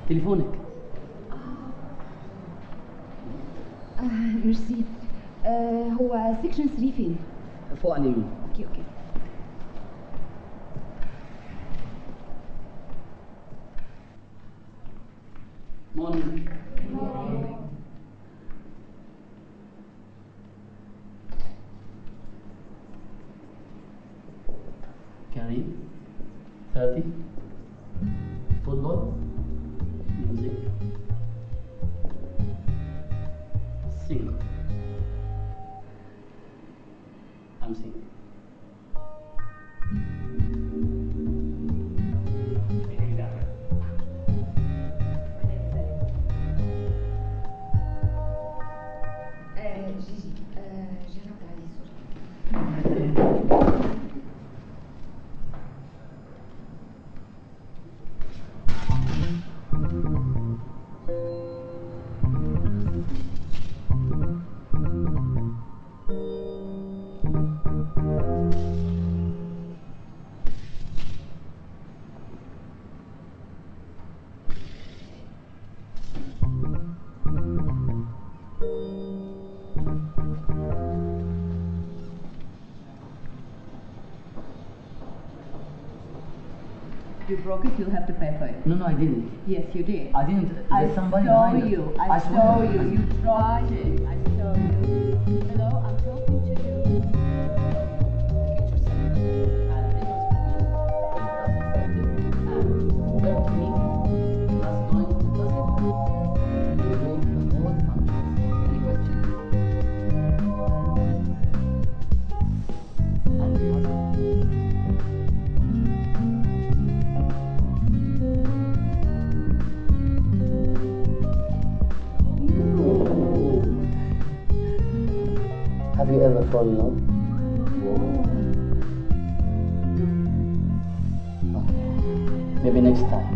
تليفونك آه ميرسي آه هو سيكشن 3 فين؟ فوق على اليمين اوكي اوكي مورنينج كريم 30 فوتبول ميوزك سينج I'm singing. آه جيجي آه جربت علي صورة You broke it, you'll have to pay for it. No, no, I didn't. Yes, you did. I didn't. I There's somebody saw behind it. you. I, I saw swear. you. You dropped it. I saw you. Hello, I'm talking to you. Have you ever fallen in love? Okay. Maybe next time.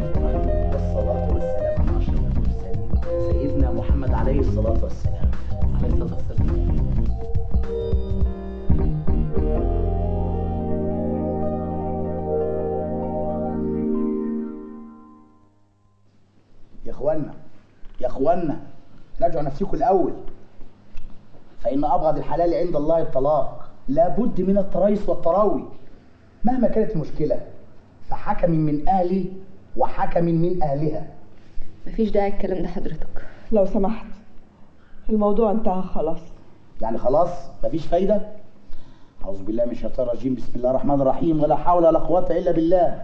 الصلاة والسلام على أشرف المرسلين سيدنا محمد عليه الصلاة والسلام عليه الصلاة والسلام يا اخوانا يا اخوانا راجعوا نفسكم الاول فان ابغض الحلال عند الله الطلاق لابد من التريث والتراوي مهما كانت المشكله فحكم من اهلي وحكم من اهلها مفيش داعي الكلام ده حضرتك لو سمحت الموضوع انتهى خلاص يعني خلاص مفيش فايده اعوذ بالله من الشيطان الرجيم بسم الله الرحمن الرحيم ولا حول ولا قوه الا بالله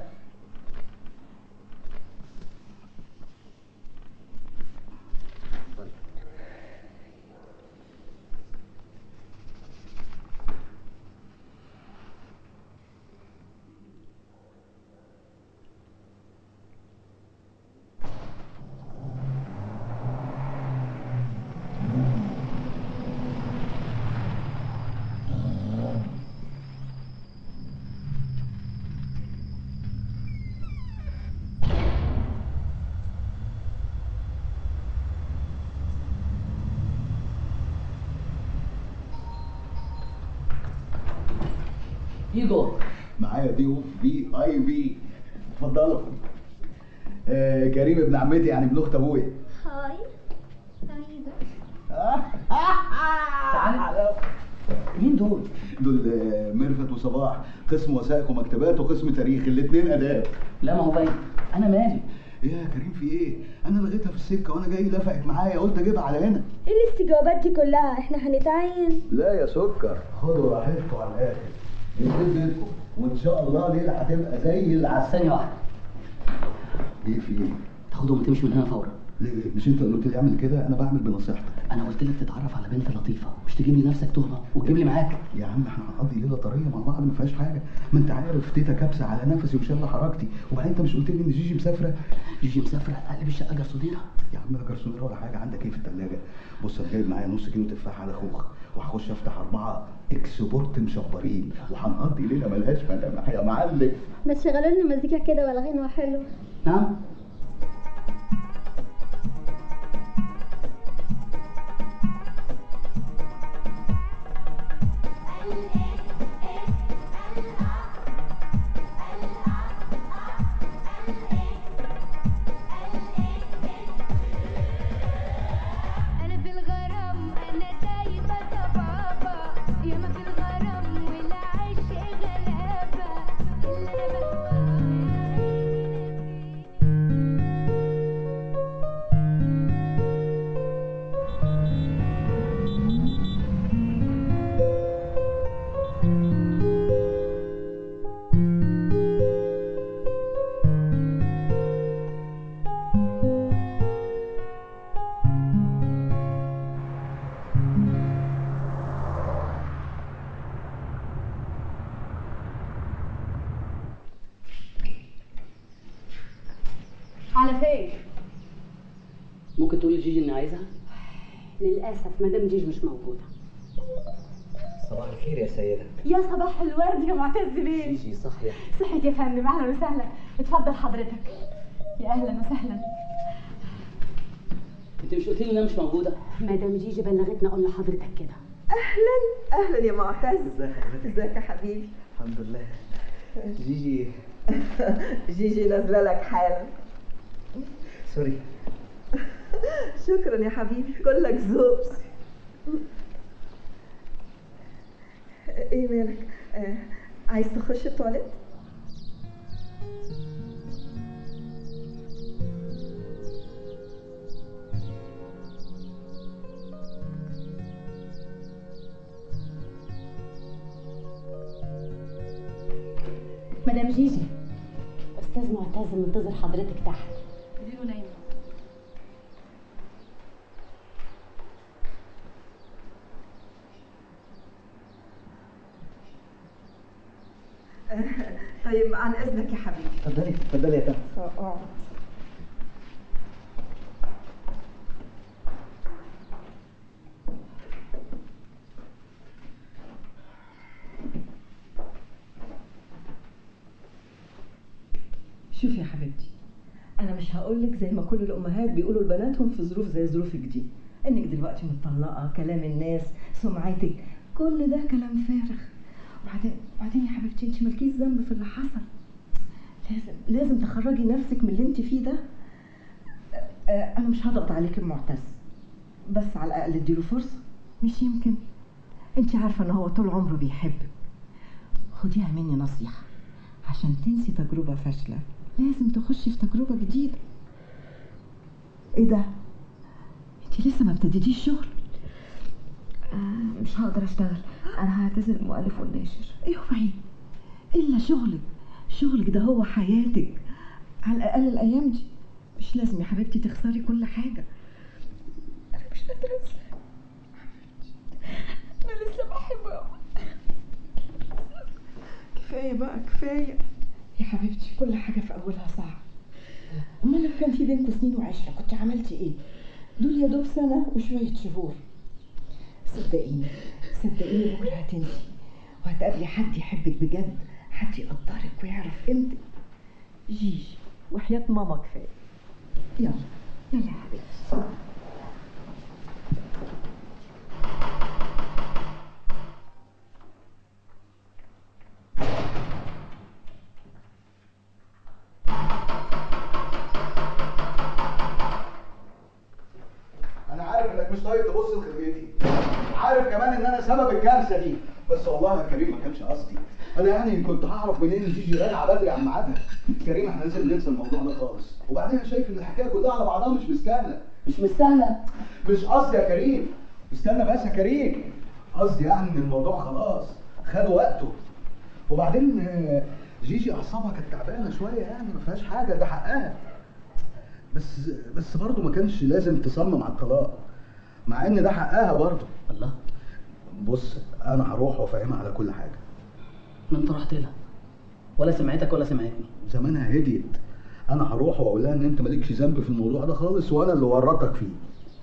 ايجو معايا ضيوف بي اي بي اتفضلوا آه كريم ابن عمتي يعني ابن اخت ابويا هاي سعيدة تعالى مين دول؟ دول آه، ميرفت وصباح قسم وثائق ومكتبات وقسم تاريخ الاثنين اداب لا ما هو باين انا مالي ايه يا كريم في ايه انا لغيتها في السكه وانا جاي لفقت معايا قلت اجيبها على هنا ايه الاستجابات دي كلها احنا هنتعين لا يا سكر خدوا راحتكم على الاخر البيت بيتكم وان شاء الله ليله هتبقى زي العسل ثانية واحدة ايه في ايه تاخدهم وتمشي من هنا فورا ليه مش انت اللي قلت لي اعمل كده انا بعمل بنصيحتك انا قلت لك تتعرف على بنت لطيفة مش تجيب لي نفسك تهمة وتجيب لي معاك يا عم احنا هنقضي ليله طريه مع بعض ما فيهاش حاجه ما انت عارف تيتا كابسه على نفسي وشاله حركتي وبعدين انت مش قلت لي ان جيجي مسافره جيجي مسافرة هتقلب الشقة جرسونيرة يا عم لا جرسونير ولا حاجه عندك ايه في الثلاجه بص انا جايب معايا نص كيلو تفاح على خوخ وهخش افتح اربعه اكسبورت مشبرين وهنقضي ليله ملهاش ملامح يا معلم ما تشغلوا لنا مزيكا كده ولا غنوة حلوة نعم انا في الغرام انا دايبة صبابة ياما في الغرام والعشق غلابة اللي انا بهواه على فين؟ ممكن تقولي لجيجي اني عايزها؟ للأسف مدام جيج مش موجودة صباح الخير يا سيدة يا صباح الورد يا معتز بيه جيجي صحيح صحيت يا فندم أهلا وسهلا اتفضل حضرتك يا أهلا وسهلا انت مش قلت لي انها مش موجودة؟ مدام جيجي بلغتنا قلنا حضرتك كده اهلا اهلا يا معتز ازي حضرتك ازيك يا حبيبي الحمد لله جيجي جيجي نازله لك حالا سوري شكرا يا حبيبي كلك ذوق ايه مالك آه. عايز تخش التواليت مدام جيجي أستاذ معتز منتظر حضرتك تحت ديروا نايمة طيب عن اذنك يا حبيبي اتفضلي اتفضلي يا فندم اقعد شوفي يا حبيبتي انا مش هقولك زي ما كل الامهات بيقولوا لبناتهم في ظروف زي ظروفك دي انك دلوقتي مطلقه كلام الناس سمعتك كل ده كلام فارغ وبعدين بعدين يا حبيبتي انت مالكيش ذنب في اللي حصل لازم لازم تخرجي نفسك من اللي انت فيه ده آه، آه، انا مش هضغط عليك المعتز بس على الاقل اديله فرصه مش يمكن انت عارفه ان هو طول عمره بيحبك خديها مني نصيحه عشان تنسي تجربه فاشله لازم تخشي في تجربه جديده ايه ده انت لسه ما ابتديتيش شغل آه مش هقدر اشتغل انا هعتزل المؤلف والناشر اوعي الا شغلك شغلك ده هو حياتك على الاقل الايام دي مش لازم يا حبيبتي تخسري كل حاجه انا مش قادره انسى انا لسه بحبه أوي. كفايه بقى كفايه يا حبيبتي كل حاجه في اولها صعب امال لو كان في بينكم سنين وعشره كنت عملتي ايه دول يا دوب سنه وشويه شهور صدقيني صدقيني بكره هتنسي وهتقابلي حد يحبك بجد حد يقدرك ويعرف قيمتك جيجي وحياة ماما كفاية يلا يلا يا حبيبتي انا عارف انك مش طايق تبص لخلقتي عارف كمان ان انا سبب الكارثه دي بس والله يا كريم ما كانش قصدي انا يعني كنت هعرف منين ان تيجي راجعه بدري عن ميعادها كريم احنا لازم ننسى الموضوع ده خالص وبعدين انا شايف ان الحكايه كلها على بعضها مش مستاهله مش مستاهله مش قصدي يا كريم استنى بس يا كريم قصدي يعني ان الموضوع خلاص خد وقته وبعدين آه، جيجي اعصابها كانت تعبانه شويه يعني ما فيهاش حاجه ده حقها بس بس برضه ما كانش لازم تصمم على الطلاق مع ان ده حقها برضه الله بص انا هروح وافهمها على كل حاجه ما انت رحت لها ولا سمعتك ولا سمعتني زمانها هديت انا هروح واقول لها ان انت مالكش ذنب في الموضوع ده خالص وانا اللي ورطك فيه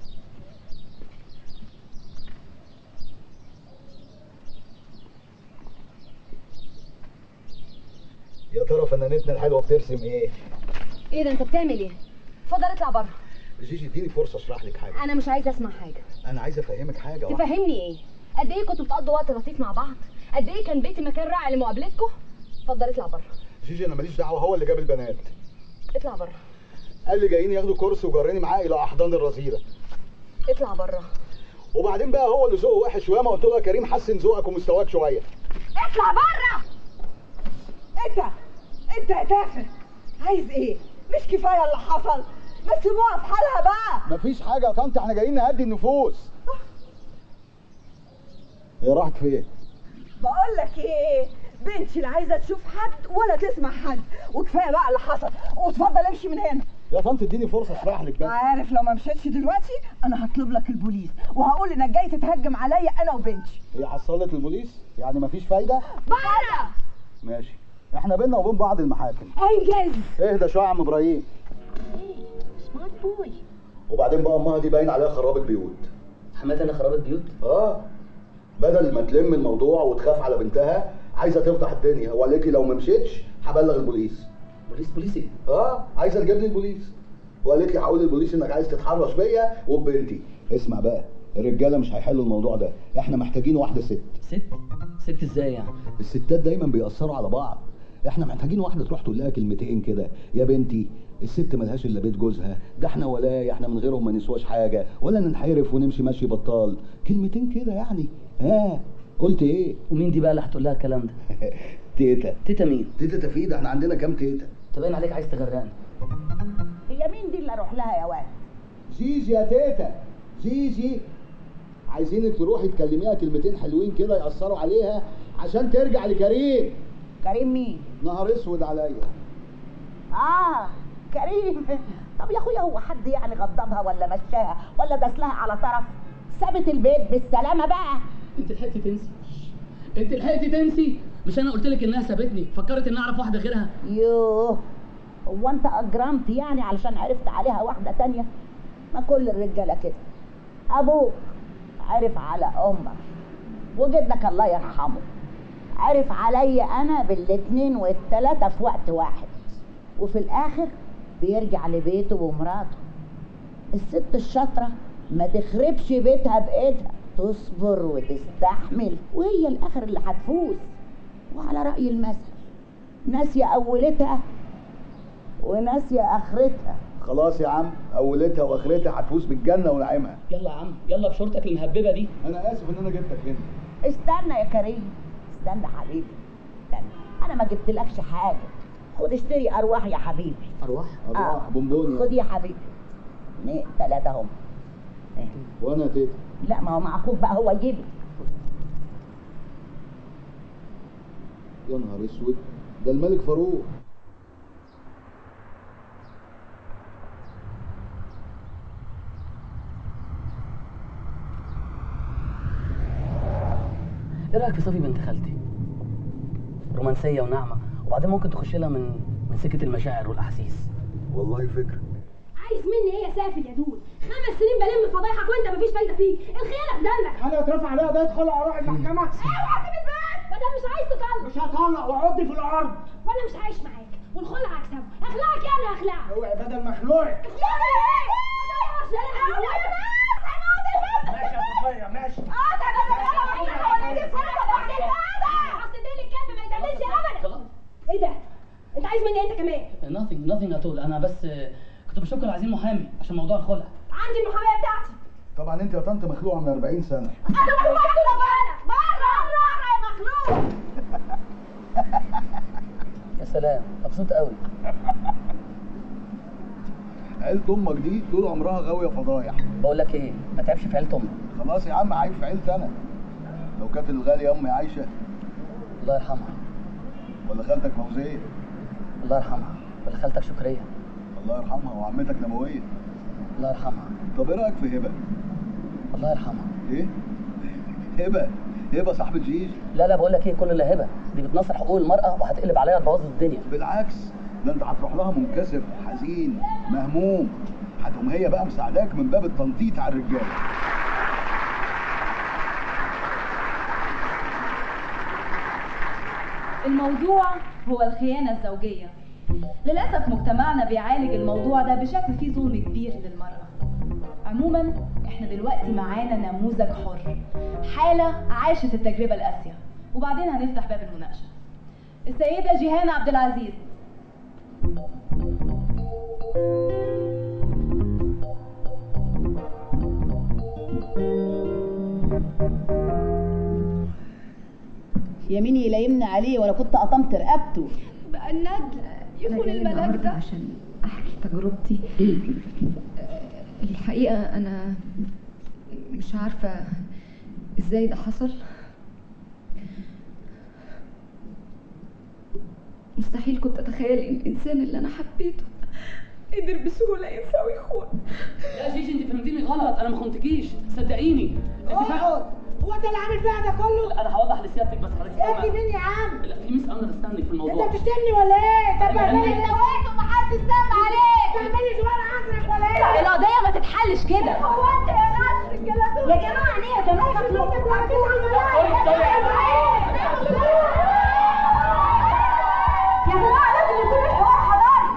يا ترى فنانتنا الحلوه بترسم ايه ايه ده انت بتعمل ايه اتفضل اطلع بره جيجي اديني فرصه اشرح لك حاجه انا مش عايزه اسمع حاجه انا عايز افهمك حاجه واحدة. تفهمني ايه قد ايه كنتوا بتقضوا وقت لطيف مع بعض قد ايه كان بيتي مكان رائع لمقابلتكم اتفضل اطلع بره جيجي انا ماليش دعوه هو اللي جاب البنات اطلع بره قال لي جايين ياخدوا كورس وجرني معاه الى احضان الرذيله اطلع بره وبعدين بقى هو اللي ذوقه وحش وياما قلت له يا كريم حسن ذوقك ومستواك شويه اطلع بره انت انت يا تافه عايز ايه مش كفايه اللي حصل ما تسيبوها في حالها بقى مفيش حاجه يا طنط احنا جايين نهدي النفوس هي راحت فين بقول لك ايه بنتي لا عايزه تشوف حد ولا تسمع حد وكفايه بقى اللي حصل واتفضل امشي من هنا يا طنط اديني فرصه اشرح لك بس عارف لو ما مشيتش دلوقتي انا هطلب لك البوليس وهقول انك جاي تتهجم عليا انا وبنتي هي حصلت البوليس يعني مفيش فايده بره ماشي احنا بينا وبين بعض المحاكم انجز اهدى شويه يا عم ابراهيم سمارت بوي وبعدين بقى امها دي باين عليها خرابه بيوت حماتي انا خرابة بيوت اه بدل ما تلم الموضوع وتخاف على بنتها عايزه تفضح الدنيا وقالت لي لو ما مشيتش هبلغ البوليس بوليس بوليس ايه اه عايزه تجيب لي البوليس وقالت لي هقول للبوليس انك عايز تتحرش بيا وببنتي اسمع بقى الرجاله مش هيحلوا الموضوع ده احنا محتاجين واحده ست ست ست ازاي يعني الستات دايما بيأثروا على بعض احنا محتاجين واحده تروح تقول لها كلمتين كده يا بنتي الست ملهاش الا بيت جوزها ده احنا ولاية احنا من غيرهم ما نسواش حاجه ولا ننحرف ونمشي ماشي بطال كلمتين كده يعني ها قلت ايه ومين دي بقى اللي هتقول لها الكلام ده تيتا تيتا مين تيتا تفيد احنا عندنا كام تيتا تبين عليك عايز تغرقني هي مين دي اللي اروح لها يا واد جيجي يا تيتا جيجي عايزينك تروحي تكلميها كلمتين حلوين كده يأثروا عليها عشان ترجع لكريم كريم مين نهار اسود عليا اه كريم طب يا اخويا هو حد يعني غضبها ولا مشاها ولا دسلها على طرف سابت البيت بالسلامه بقى انت لحقتي تنسي انت لحقتي تنسي مش انا قلت لك انها سابتني فكرت اني اعرف واحده غيرها يوه هو انت اجرمت يعني علشان عرفت عليها واحده تانية ما كل الرجاله كده ابوك عرف على امك وجدك الله يرحمه عرف عليا انا بالاتنين والتلاته في وقت واحد وفي الاخر بيرجع لبيته ومراته الست الشاطره ما تخربش بيتها بايدها تصبر وتستحمل وهي الاخر اللي هتفوز وعلى راي المثل ناسيه اولتها وناسيه اخرتها خلاص يا عم اولتها واخرتها هتفوز بالجنه ونعيمها يلا يا عم يلا بشورتك المهببه دي انا اسف ان انا جبتك هنا استنى يا كريم استنى حبيبي استنى انا ما جبتلكش حاجه خد اشتري ارواح يا حبيبي ارواح ارواح بونبوني خد يا حبيبي اثنين ثلاثة هم إيه. وانا يا تيتا لا ما هو مع اخوك بقى هو يجيب يا نهار اسود ده الملك فاروق ايه رايك في صفي بنت خالتي رومانسيه وناعمه وبعدين ممكن تخش لها من من سكه المشاعر والاحاسيس والله فكره عايز مني ايه يا سافل يا دود خمس سنين بلم فضايحك وانت مفيش فايده فيك الخيانه في دمك انا اترفع عليها قضيه خلع اروح المحكمه اوعى تسيب البيت ما دام مش عايز تطلق مش هطلق واعض في الارض وانا مش عايش معاك والخلع هكسبه اخلعك يعني اخلعك اوعي بدل مخلوعك يعني ايه؟ ما تقدرش انا هقول ماشي يا صفيه ماشي ايه ده؟ انت عايز مني إيه انت كمان؟ nothing nothing at all انا بس آه، كنت بشكر عايزين محامي عشان موضوع الخلع عندي المحاميه بتاعتي طبعا انت يا طنط مخلوعه من 40 سنه انا مخلوع بره بره بره يا مخلوع يا سلام مبسوط قوي عيلة امك دي طول عمرها غاويه فضايح بقول لك ايه ما تعبش في عيله امك خلاص يا عم عيب في عيلتي انا لو كانت الغاليه امي عايشه الله يرحمها ولا خالتك فوزيه الله يرحمها ولا خالتك شكريه الله يرحمها وعمتك نبويه الله يرحمها طب ايه رايك في هبه الله يرحمها ايه هبه هبه صاحبه جيجي لا لا بقول لك ايه كل اللي هبه دي بتناصر حقوق المراه وهتقلب عليها تبوظ الدنيا بالعكس ده انت هتروح لها منكسر حزين مهموم هتقوم هي بقى مساعداك من باب التنطيط على الرجاله الموضوع هو الخيانة الزوجية للأسف مجتمعنا بيعالج الموضوع ده بشكل فيه ظلم كبير للمرأة عموما احنا دلوقتي معانا نموذج حر حالة عاشت التجربة القاسية وبعدين هنفتح باب المناقشة السيدة جيهان عبد العزيز يميني يلايمني عليه وانا كنت قطمت رقبته بقى الندل يخون الملاك ده عشان احكي تجربتي الحقيقه انا مش عارفه ازاي ده حصل مستحيل كنت اتخيل ان الانسان اللي انا حبيته قدر بسهوله ينسى ويخون يا جيجي انت فهمتيني غلط انا ما خنتكيش صدقيني انت فاهم هو انت اللي عامل فيها ده كله انا هوضح لسيادتك بس حضرتك انت فاهمة؟ مين يا عم لا في ميس اندرستاندينج في الموضوع انت بتشتمني ولا ايه طب أنا اعملي عندي- انت واقف ومحدش سامع عليك تعملي شويه عصرك ولا ايه القضية ما تتحلش كده هو انت يا ناس الجلاتوس يا جماعه ليه يا جماعه مخلوق يا جماعه لازم يكون الحوار حضاري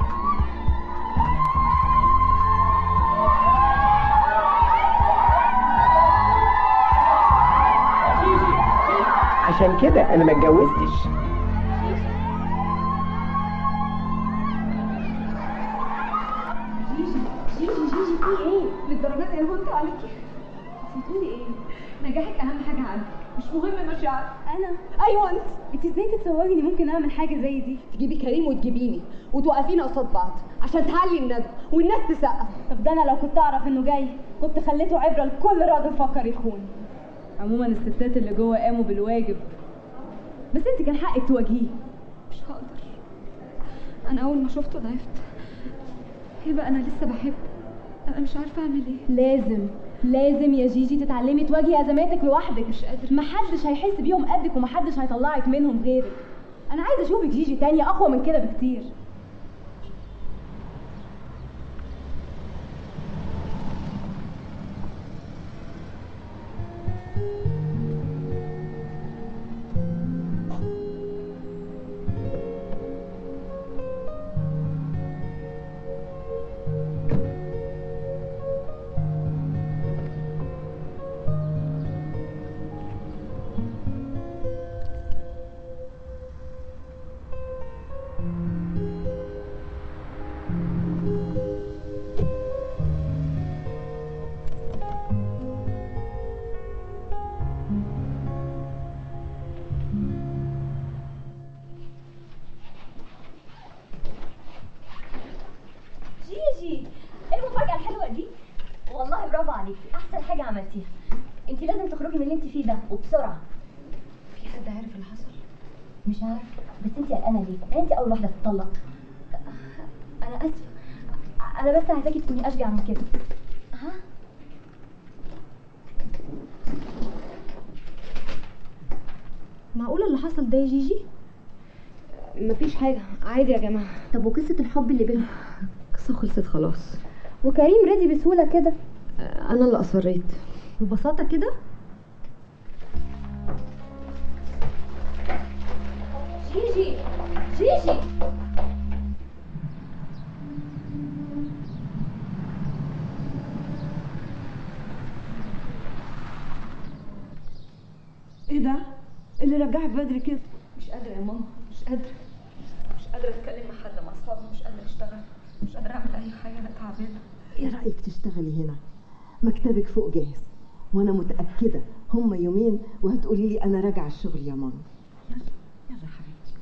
عشان كده انا ما اتجوزتش جيجي جيجي جيجي في ايه؟ للدرجات دي انا هنت عليكي بتقولي ايه؟ نجاحك اهم حاجه عندك مش مهم مشاعرك انا ايوه انت انت ازاي تتصوري اني ممكن اعمل حاجه زي دي تجيبي كريم وتجيبيني وتوقفينا قصاد بعض عشان تعلي الندى والناس تسقف طب ده انا لو كنت اعرف انه جاي كنت خليته عبره لكل راجل فكر يخون عموما الستات اللي جوه قاموا بالواجب بس انت كان حقك تواجهيه مش هقدر انا اول ما شفته ضعفت هبه انا لسه بحب انا مش عارفه اعمل ايه لازم لازم يا جيجي تتعلمي تواجهي ازماتك لوحدك مش قادرة. محدش هيحس بيهم قدك ومحدش هيطلعك منهم غيرك انا عايزه اشوفك جيجي تانية اقوى من كده بكتير عملتيها انت لازم تخرجي من اللي انت فيه ده وبسرعه في حد عارف اللي حصل مش عارف بس انت قلقانه ليه انت اول واحده تطلق انا اسفه انا بس عايزاكي تكوني اشجع من كده ها معقوله اللي حصل ده يا جيجي مفيش حاجه عادي يا جماعه طب وقصه الحب اللي بينكم قصة خلصت خلاص وكريم رضي بسهوله كده انا اللي اصريت ببساطه كده جيجي جيجي ايه ده اللي رجعك بدري كده مش قادره يا ماما مش قادره مش قادره اتكلم مع حد مع اصحابي مش قادره اشتغل مش قادره اعمل اي حاجه انا تعبانه ايه رايك تشتغلي هنا مكتبك فوق جاهز وانا متاكده هما يومين وهتقولي لي انا راجعه الشغل يا ماما يلا يلا حبيبتي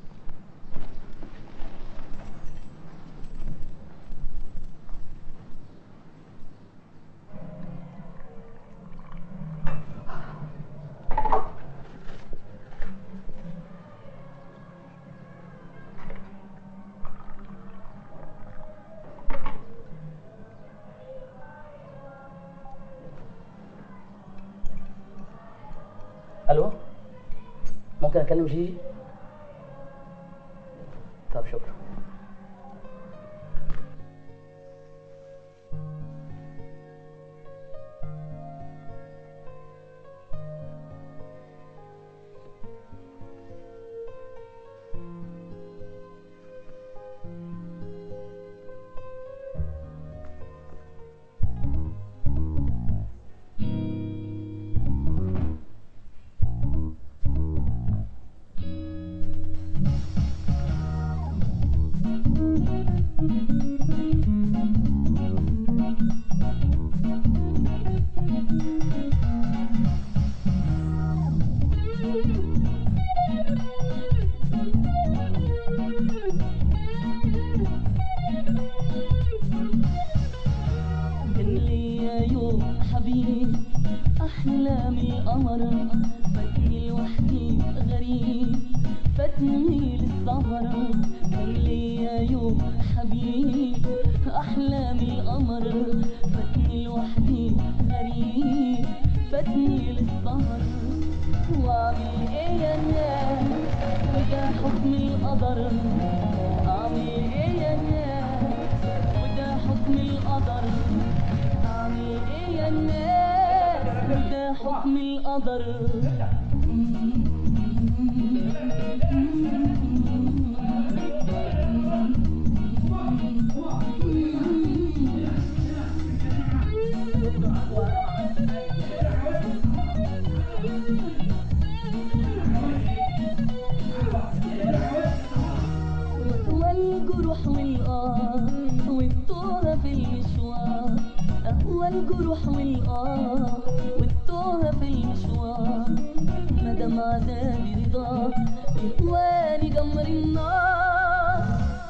الو ممكن اكلم جيجي طب شكرا كان ليا يوم حبيب أحلامي قمر فاتني لوحدي غريب فاتني للسهر كان ليا يوم حبيب أحلامي قمر فاتني لوحدي غريب فاتني للسهر وأعمل إيه يا ناس وده حكم القدر أعمل إيه يا ناس وده حكم القدر أعمل إيه يا الناس وده حكم القدر والجروح والآه والتوه في المشوار أهوى الجروح والآه والتوه في المشوار مدام عذابي رضا يهواني جمر النار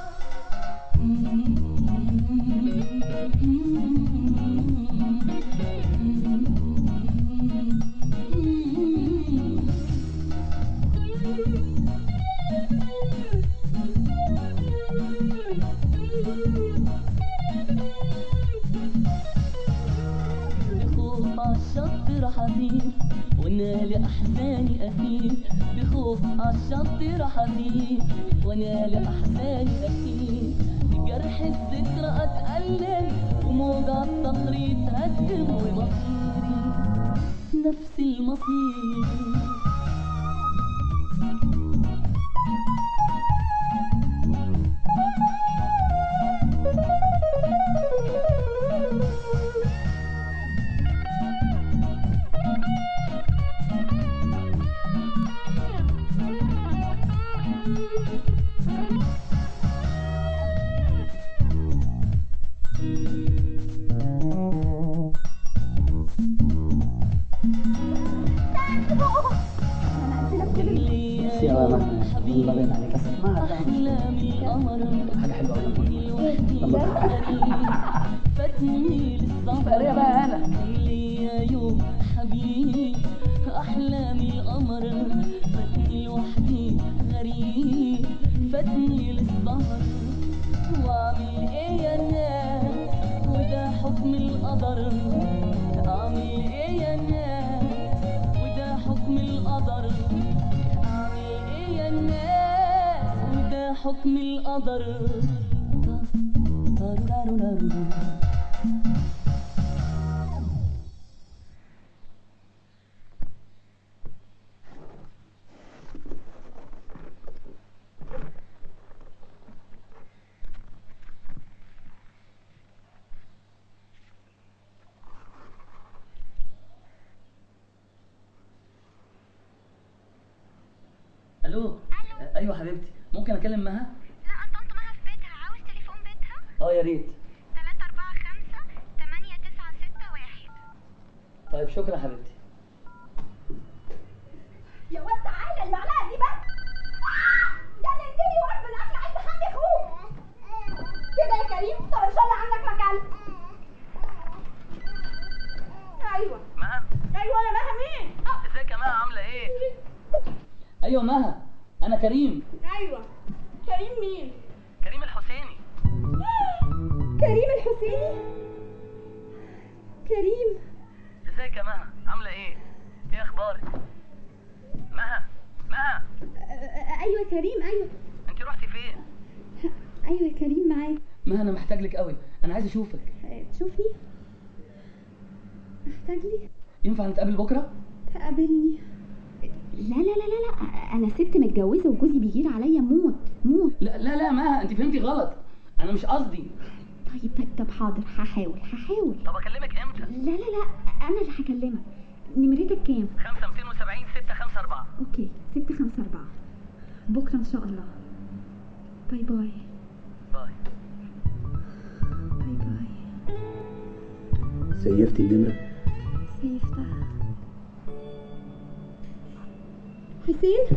بخوف عالشط راح أطير وانا لأحزاني أسير بخوف عالشط راح أطير وانا لأحزاني أسير بجرح الذكرى أتألم وموجع الصخر يتهدم ومصيري نفس المصير بس يا ماما الله يبارك عليك بس اسمعها بقى أحلامي قمر حاجه حلوه قوي فاتني للسهر بقى انا ليا يوم القدر اعمل ايه يا ناس وده حكم القدر اعمل ايه يا ناس وده حكم القدر تارارارارارو. الو آه، ايوه حبيبتي ممكن اكلم مها لا طنط مها في بيتها عاوز تليفون بيتها اه يا ريت 3 4 5 8 9 6 1 طيب شكرا حبيبتي يا واد تعالى المعلقه دي بس يا اللي انتلي واقف بالاكل عايز اخلي اخوك كده يا كريم طب ان شاء الله عندك مكان ايوه مها ايوه انا مها مين ازيك يا مها عامله ايه ايوه مها انا كريم ايوه كريم مين كريم الحسيني كريم الحسيني كريم ازيك يا مها عامله ايه ايه اخبارك مها مها ايوه كريم ايوه انت رحتي فين ايوه يا كريم معاك مها انا محتاج لك قوي انا عايز اشوفك تشوفني محتاج لي ينفع نتقابل بكره تقابلني لا لا لا لا لا انا ست متجوزه وجوزي بيغير عليا موت موت لا لا لا مها انت فهمتي غلط انا مش قصدي طيب طيب طب حاضر هحاول هحاول طب اكلمك امتى لا لا لا انا اللي هكلمك نمرتك كام 5 270 6 5 4 اوكي ستة خمسة أربعة بكرة إن شاء الله باي باي باي باي باي سيفتي النمرة سيفتها حسين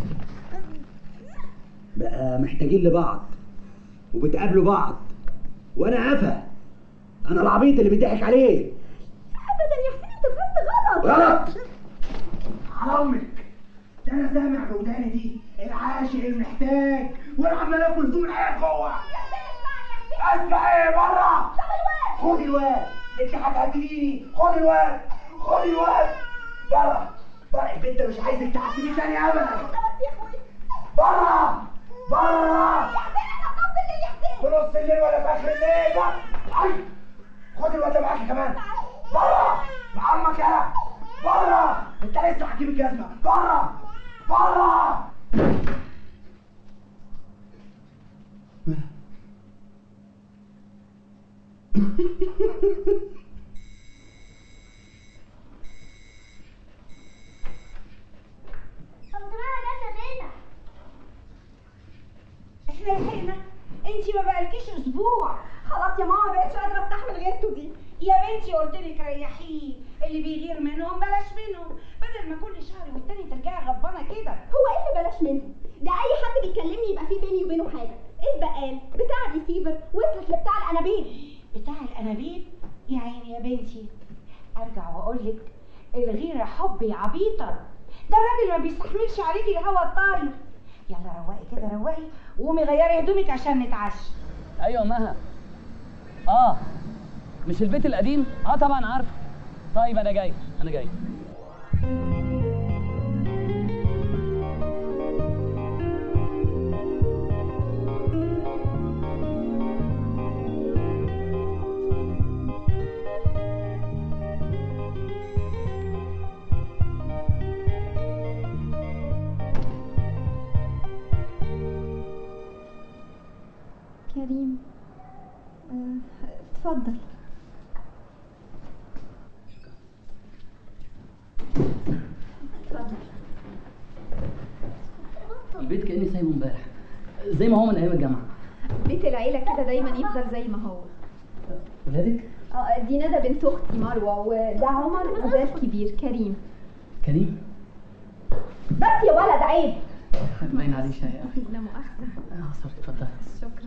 بقى محتاجين لبعض وبتقابلوا بعض وانا عفا انا العبيط اللي بيضحك عليه ابدا يا حسين انت فهمت غلط غلط على امك ده انا سامع بوداني دي العاشق المحتاج وانا عمال اكل هدوم العيال جوه اسمع ايه بره خد الواد انت هتهديني خد الواد خد الواد بره بره البنت مش عايزك تعاتبني تاني ابدا بره بره في نص الليل ولا في اخر الليل بره أي. خد الواد ده معاك كمان بره مع عمك يا بره انت لسه هتجيب الجزمه بره بره طب ما جت هنا احنا لحقنا انتي ما بقالكيش اسبوع خلاص يا ماما بقتش قادره استحمل غيرته دي يا بنتي قلت لك ريحيه اللي بيغير منهم بلاش منهم بدل ما كل شهر والتاني ترجعي غضبانه كده هو ايه اللي بلاش منه؟ ده اي حد بيكلمني يبقى في بيني وبينه حاجه ايه البقال بتاع الريسيفر وصلت لبتاع الانابيب بتاع الانابيب يا عيني يا بنتي ارجع واقول لك الغيره حب يا عبيطه ده الراجل ما بيستحملش عليكي الهوا الطاري يلا روقي كده روقي وقومي غيري هدومك عشان نتعشى ايوه مها اه مش البيت القديم اه طبعا عارفه طيب انا جاي انا جاي كريم آه، اتفضل اتفضل البيت كاني سايبه امبارح زي ما هو من ايام الجامعه بيت العيله كده دايما يفضل زي ما هو ولادك اه دي ندى بنت اختي مروه وده عمر وده الكبير كريم كريم بس يا ولد عيب باين عليه شاي قوي لا مؤاخذه اه سوري اتفضل شكرا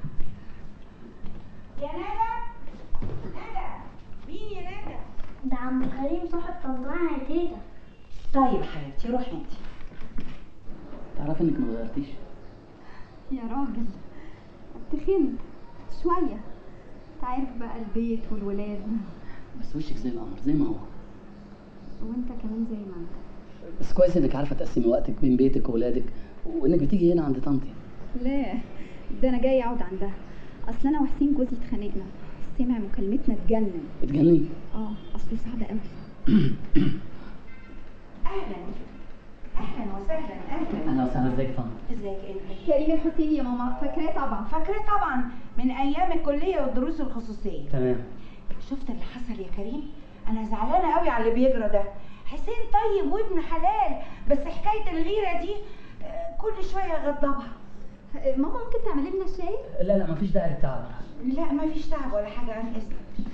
يا ندى ندى مين يا ندى ده عم كريم صاحب طنطاها يا تيتا طيب حبيبتي روحي انت تعرفي انك ما اتغيرتيش يا راجل اتخنت شويه تعرف بقى البيت والولاد بس وشك زي القمر زي ما هو وانت كمان زي ما انت بس كويس انك عارفه تقسمي وقتك بين بيتك واولادك وانك بتيجي هنا عند طنطي لا ده انا جاي اقعد عندها اصل انا وحسين جوزي اتخانقنا سمع مكالمتنا اتجنن بتجنني اه اصله صعب قوي اهلا اهلا وسهلا اهلا اهلا وسهلا ازيك طنط ازيك انت كريم الحسيني يا ماما فاكراه طبعا فاكراه طبعا من ايام الكليه والدروس الخصوصيه تمام شفت اللي حصل يا كريم انا زعلانه قوي على اللي بيجرى ده حسين طيب وابن حلال بس حكايه الغيره دي آه، كل شويه يغضبها ماما ممكن تعملي لنا شاي لا لا مفيش داعي للتعب لا ما فيش تعب ولا حاجه عن اذنك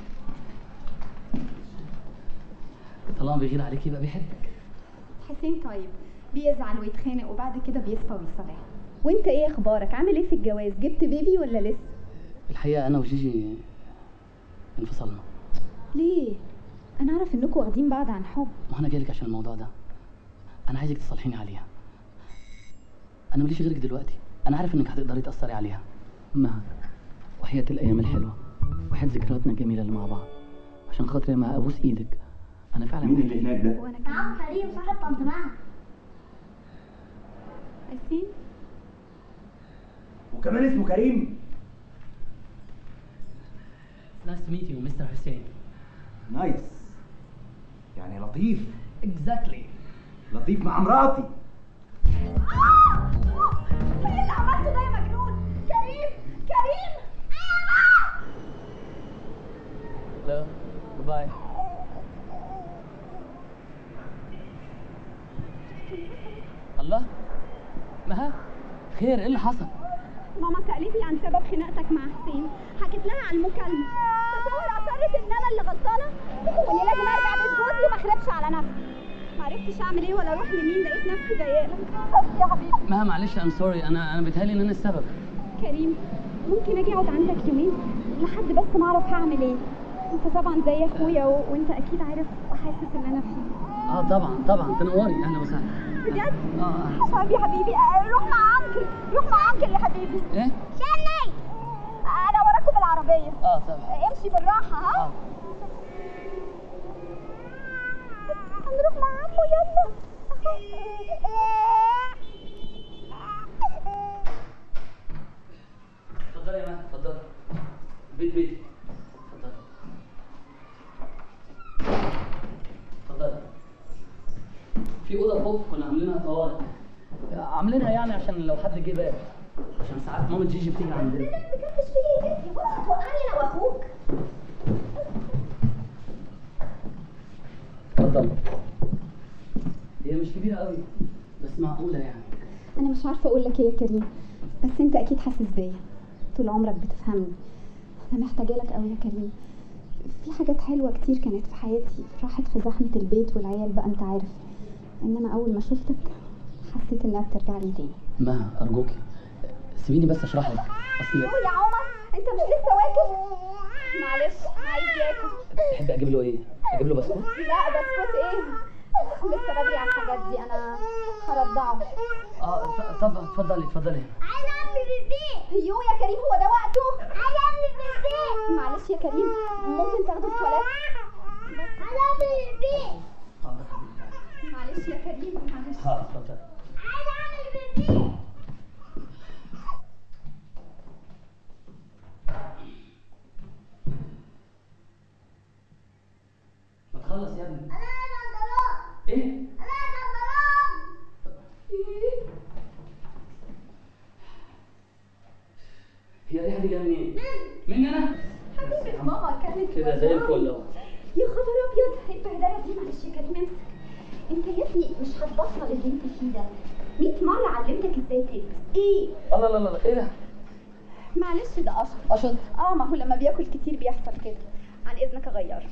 طالما بيغير عليك يبقى بيحبك حسين طيب بيزعل ويتخانق وبعد كده بيصفى ويصالح وانت ايه اخبارك عامل ايه في الجواز جبت بيبي ولا لسه الحقيقه انا وجيجي انفصلنا ليه انا اعرف انكم واخدين بعض عن حب وانا جاي لك عشان الموضوع ده انا عايزك تصالحيني عليها انا ماليش غيرك دلوقتي انا عارف انك هتقدري تاثري عليها ما وحياة الايام الحلوه وحياة ذكرياتنا الجميله اللي مع بعض عشان خاطري ما ابوس ايدك انا فعلا مين اللي هناك ده؟ وانا عم كريم صاحب طنط معها حسين وكمان اسمه كريم نايس تو ميت يو مستر حسين نايس يعني لطيف اكزاكتلي لطيف مع مراتي ايه اللي عملته ده يا مجنون كريم كريم لا باي الله مها خير ايه اللي حصل ماما سالتني عن سبب خناقتك مع حسين حكيت لها عن المكالمه تصور اصرت ان انا اللي غلطانه واني لازم ارجع بيت جوزي وما اخربش على نفسي معرفتش اعمل ايه ولا اروح لمين لقيت نفسي ضايقه يا حبيبي مها معلش ام سوري انا انا بيتهيألي ان انا السبب كريم ممكن اجي اقعد عندك يومين لحد بس ما اعرف هعمل ايه انت طبعا زي اخويا و... وانت اكيد عارف وحاسس اللي انا فيه اه طبعا طبعا تنوري اهلا وسهلا بجد اه آه. حبيبي حبيبي آه، روح مع انكل روح مع انكل يا حبيبي ايه شني انا وراكم بالعربيه اه طبعا امشي بالراحه ها اه هنروح مع عمو يلا اتفضلي يا مها اتفضلي بيت بيتي اتفضلي اتفضلي في اوضه فوق كنا عاملينها طوارئ عاملينها يعني عشان لو حد جه باب عشان ساعات ماما جيجي بتيجي عندنا مش في ايه بص هتوقعني انا واخوك اتفضل هي مش كبيره قوي بس معقوله يعني انا مش عارفه اقول لك ايه يا كريم بس انت اكيد حاسس بيا طول عمرك بتفهمني انا محتاجه لك قوي يا كريم في حاجات حلوه كتير كانت في حياتي راحت في زحمه البيت والعيال بقى انت عارف انما اول ما شفتك حسيت انها بترجع لي تاني مها ارجوكي سيبيني بس اشرح لك اصل يا عمر انت مش لسه واكل معلش عايز ياكل تحب اجيب له ايه اجيب له بسكوت لا بسكوت ايه لسه بدري على الحاجات دي انا هرضعه اه ط- طب اتفضلي اتفضلي عايز اعمل بيبي يو يا كريم هو ده وقته عايز اعمل بيبي معلش يا كريم ممكن تاخده في تواليت عايز اعمل بيبي حاضر حبيبي معلش يا كريم معلش حاضر اتفضل عايز اعمل بيبي ما تخلص يا ابني انا عايز بنطلون ايه انا عايز بنطلون هي الريحه دي جايه منين مني انا حبيبة ماما كانت كده زي الفل اهو يا خبر ابيض البهدله دي معلش يا كريم امسك انت يا ابني مش هتبطل اللي انت فيه ده 100 مره علمتك ازاي تلبس ايه الله لا لا لا ايه ده معلش ده قشط قشط اه ما هو لما بياكل كتير بيحصل كده عن اذنك اغير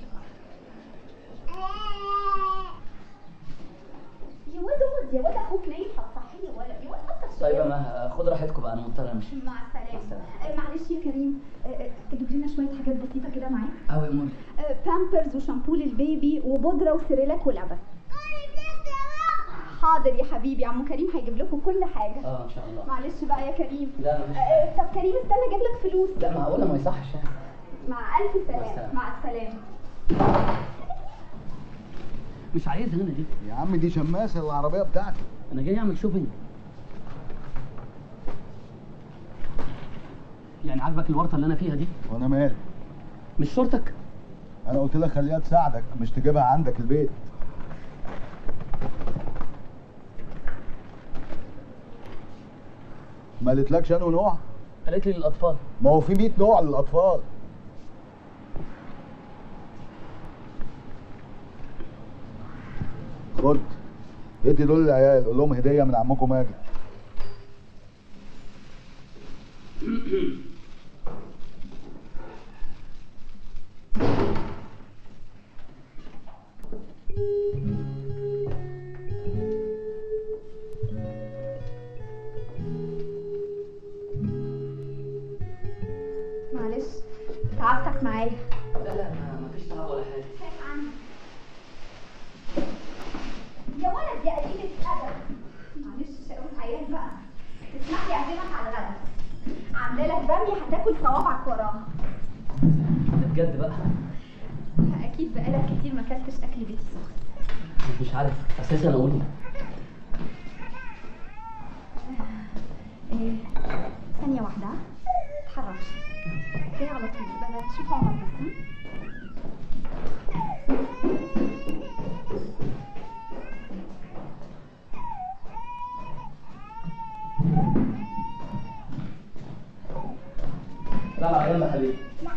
يا واد اقعد يا واد اخوك نايم هتصحيه يا ولد يا واد بطل طيب شوية. يا مها خد راحتكم بقى انا مضطر امشي مع السلامه آه، معلش يا كريم آه، آه، تجيب لنا شويه حاجات بسيطه كده معاك قوي اموري آه، بامبرز وشامبو للبيبي وبودره وسيريلاك ولبن حاضر يا حبيبي عمو كريم هيجيب لكم كل حاجه اه ان شاء الله معلش بقى يا كريم لا مفيش آه، طب كريم استنى اجيب لك فلوس لا معقوله ما يصحش يعني مع الف مع سلامه السلامة. مع السلامه مش عايزها انا دي يا عم دي شماسه العربيه بتاعتي انا جاي اعمل شوبينج يعني عاجبك الورطه اللي انا فيها دي وانا مالي مش شورتك انا قلت لك خليها تساعدك مش تجيبها عندك البيت ما قالتلكش انه نوع قالت لي للاطفال ما هو في 100 نوع للاطفال خد ادي دول للعيال قول لهم هديه من عمكم ماجد معلش تعبتك معايا لا لا ما فيش تعب ولا حاجه خايف عنك يا ولد يا قليل الادب معلش شقاوة عيال بقى تسمح لي اعزمك على الغدا عامله لك باميه هتاكل صوابعك وراها ده بجد بقى اكيد بقالك كتير ما اكلتش اكل بيتي سخن مش عارف اساسا اقول إيه. ايه ثانيه واحده ها؟ تتحركش جاي على طول بقى شوف عمر بس ها؟ لا لا يلا حبيبي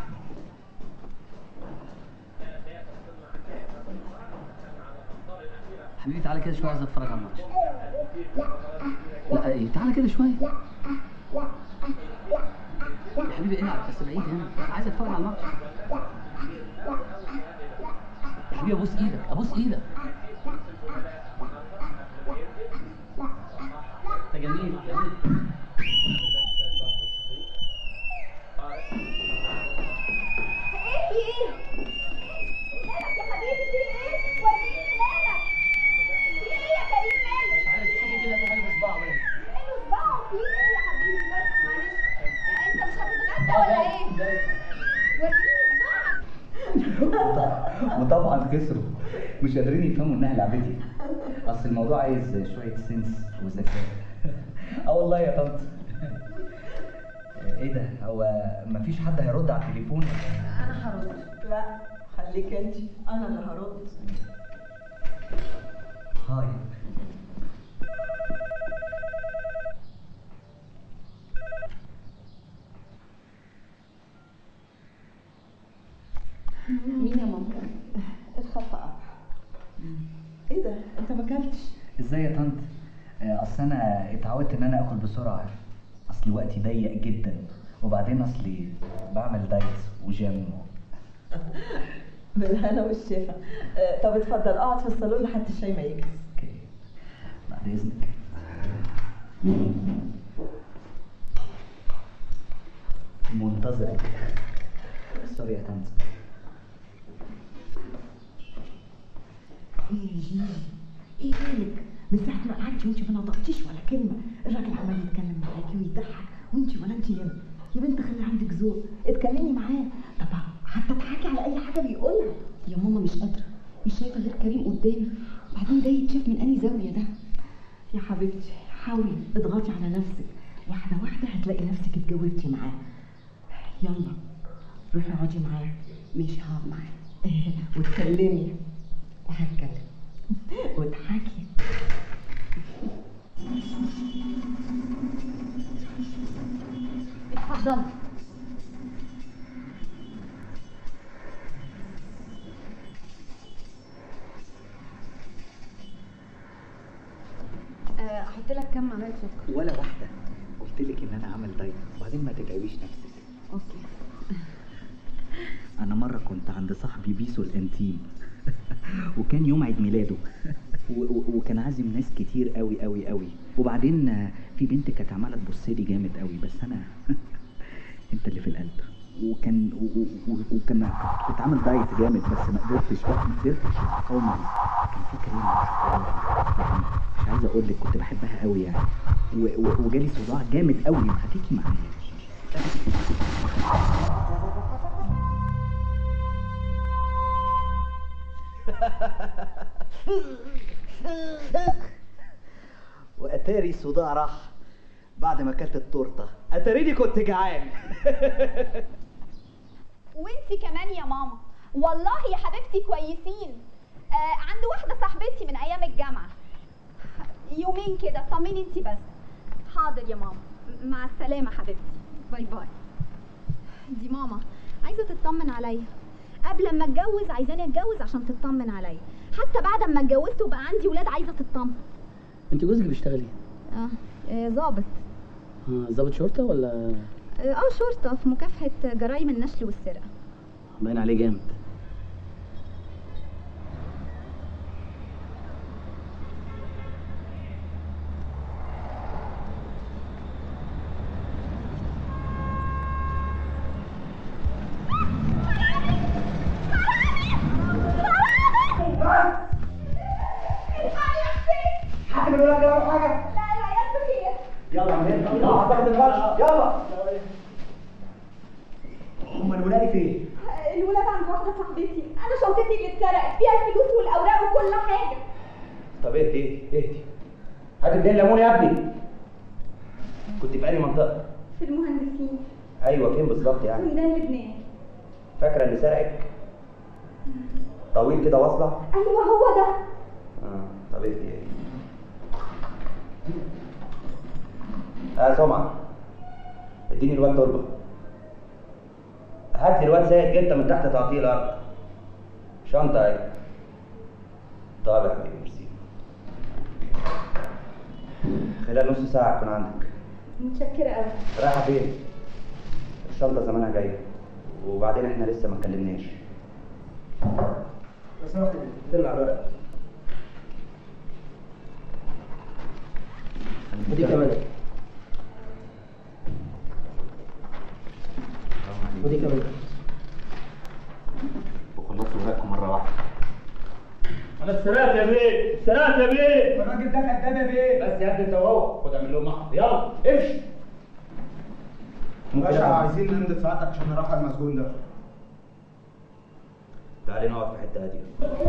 حبيبي تعالى كده شويه عايز اتفرج على الماتش لا ايه تعالى كده شويه يا حبيبي العب بس بعيد هنا عايز اتفرج على الماتش يا حبيبي ابوس ايدك ابوس ايدك ده جميل جميل ايه في ايه؟ مالك يا حبيبي في ايه؟ وريني مالك في ايه يا كريم مالك؟ مش عارف شوفي كده في حاجه في صباعه باين ايه صباعه في ايه يا حبيبي بس معلش انت مش هتتغدى ولا ايه؟ وريني صباعك وطبعا خسروا مش قادرين يفهموا انها لعبتي اصل الموضوع عايز شويه سنس وذكاء اه والله يا طنط ايه ده هو مفيش حد هيرد على التليفون انا هرد لا خليك انت انا اللي هرد هاي مين يا ماما الخطأ ايه ده انت ما اكلتش ازاي يا طنط آه، اصل انا اتعودت ان انا اكل بسرعه اصل وقتي ضيق جدا وبعدين اصلي بعمل دايت وجيم بالهنا والشفا آه، طب اتفضل اقعد في الصالون لحد الشاي ما يجهز بعد اذنك منتظرك سوري يا طنط ايه يا جيجي ايه مالك من ساعه ما قعدتي وانت ما نطقتيش ولا كلمه الراجل عمال يتكلم معاكي ويضحك وانت ولا انت يا يا بنت خلي عندك ذوق اتكلمي معاه طب حتى تضحكي على اي حاجه بيقولها يا ماما مش قادرة مش شايفة غير كريم قدامي وبعدين ده يتشاف من أنهي زاوية ده يا حبيبتي حاولي اضغطي على نفسك واحده واحده هتلاقي نفسك اتجوزتي معاه يلا روحي اقعدي معاه ماشي هقعد معاه إيه، واتكلمي وهتكلم واضحكي اتفضل آه، أحط لك كام معلقة سكر ولا واحده قلت لك ان انا عامل دايت وبعدين ما تتعبيش نفسك أوكي انا مره كنت عند صاحبي بيسو الانتيم وكان يوم عيد ميلاده و- و- وكان عازم ناس كتير قوي قوي قوي وبعدين آه، في بنت كانت عماله تبص لي جامد قوي بس انا انت اللي في القلب وكان و- و- و- وكان كنت عامل دايت جامد بس ما قدرتش بقى ما قدرتش اقاوم كان في كريم لكن مش عايز اقول لك كنت بحبها قوي يعني و- و- وجالي صداع جامد قوي هتيجي معايا واتاري صداع راح بعد ما اكلت التورته اتاريني كنت جعان وانتي كمان يا ماما والله يا حبيبتي كويسين آه عند واحدة صاحبتي من أيام الجامعة يومين كده طمني انتي بس حاضر يا ماما مع السلامة حبيبتي باي باي دي ماما عايزة تطمن عليا قبل ما اتجوز عايزاني اتجوز عشان تطمن عليا حتى بعد ما اتجوزت وبقى عندي ولاد عايزة تطمن انت جوزك بيشتغل ايه؟ اه آه، ظابط آه، ضابط شرطه ولا اه آه، شرطة في مكافحة جرائم النشل والسرقة باين عليه جامد حد من الولاد جرب حاجه لا العيال بخير يلا يا عماد يلا هتاخد الماتش يلا هم الولاد فين؟ الولاد عند واحدة صاحبتي أنا شنطتي اللي اتسرقت فيها الفلوس والأوراق وكل حاجة طب اهدي اهدي هات الدين ليمون يا ابني كنت في انهي منطقه؟ في المهندسين ايوه فين بالظبط يعني؟ ميدان لبنان فاكره اللي سرقك؟ طويل كده واصله؟ أيوه هو ده اه طب اهدي اهدي اه سمعة اديني الواد تربة هات لي الواد سيد جدا من تحت تعطيه الارض شنطة اهي طب يا حبيبي ميرسي خلال نص ساعة أكون عندك متشكرة أوي رايحة فين؟ الشنطة زمانها جاية وبعدين احنا لسه ما اتكلمناش بس ناخد على الورق ودي كمان ودي كمان وخلصوا ورقكم مرة واحدة انا اتسرقت يا بيه اتسرقت يا بيه الراجل ده كداب يا بيه بس يا ابني انت وهو خد اعمل لهم محضر يلا امشي باشا عايزين نمضي ساعتك عشان نرحل المسجون ده تعالي نقعد في حتة هادية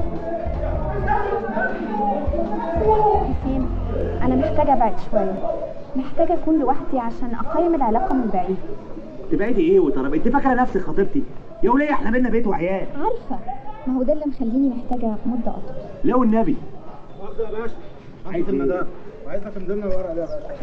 حسين أنا محتاجة أبعد شوية محتاجة أكون لوحدي عشان أقيم العلاقة من بعيد تبعدي ايه وطرب انت فاكره نفسك خطيبتي يا وليه احنا بينا بيت وعيال عارفة ما هو ده اللي مخليني محتاجة مدة أطول لا والنبي مؤاخذة يا باشا عايز المدام وعايزك تمضي لنا الورق ده يا باشا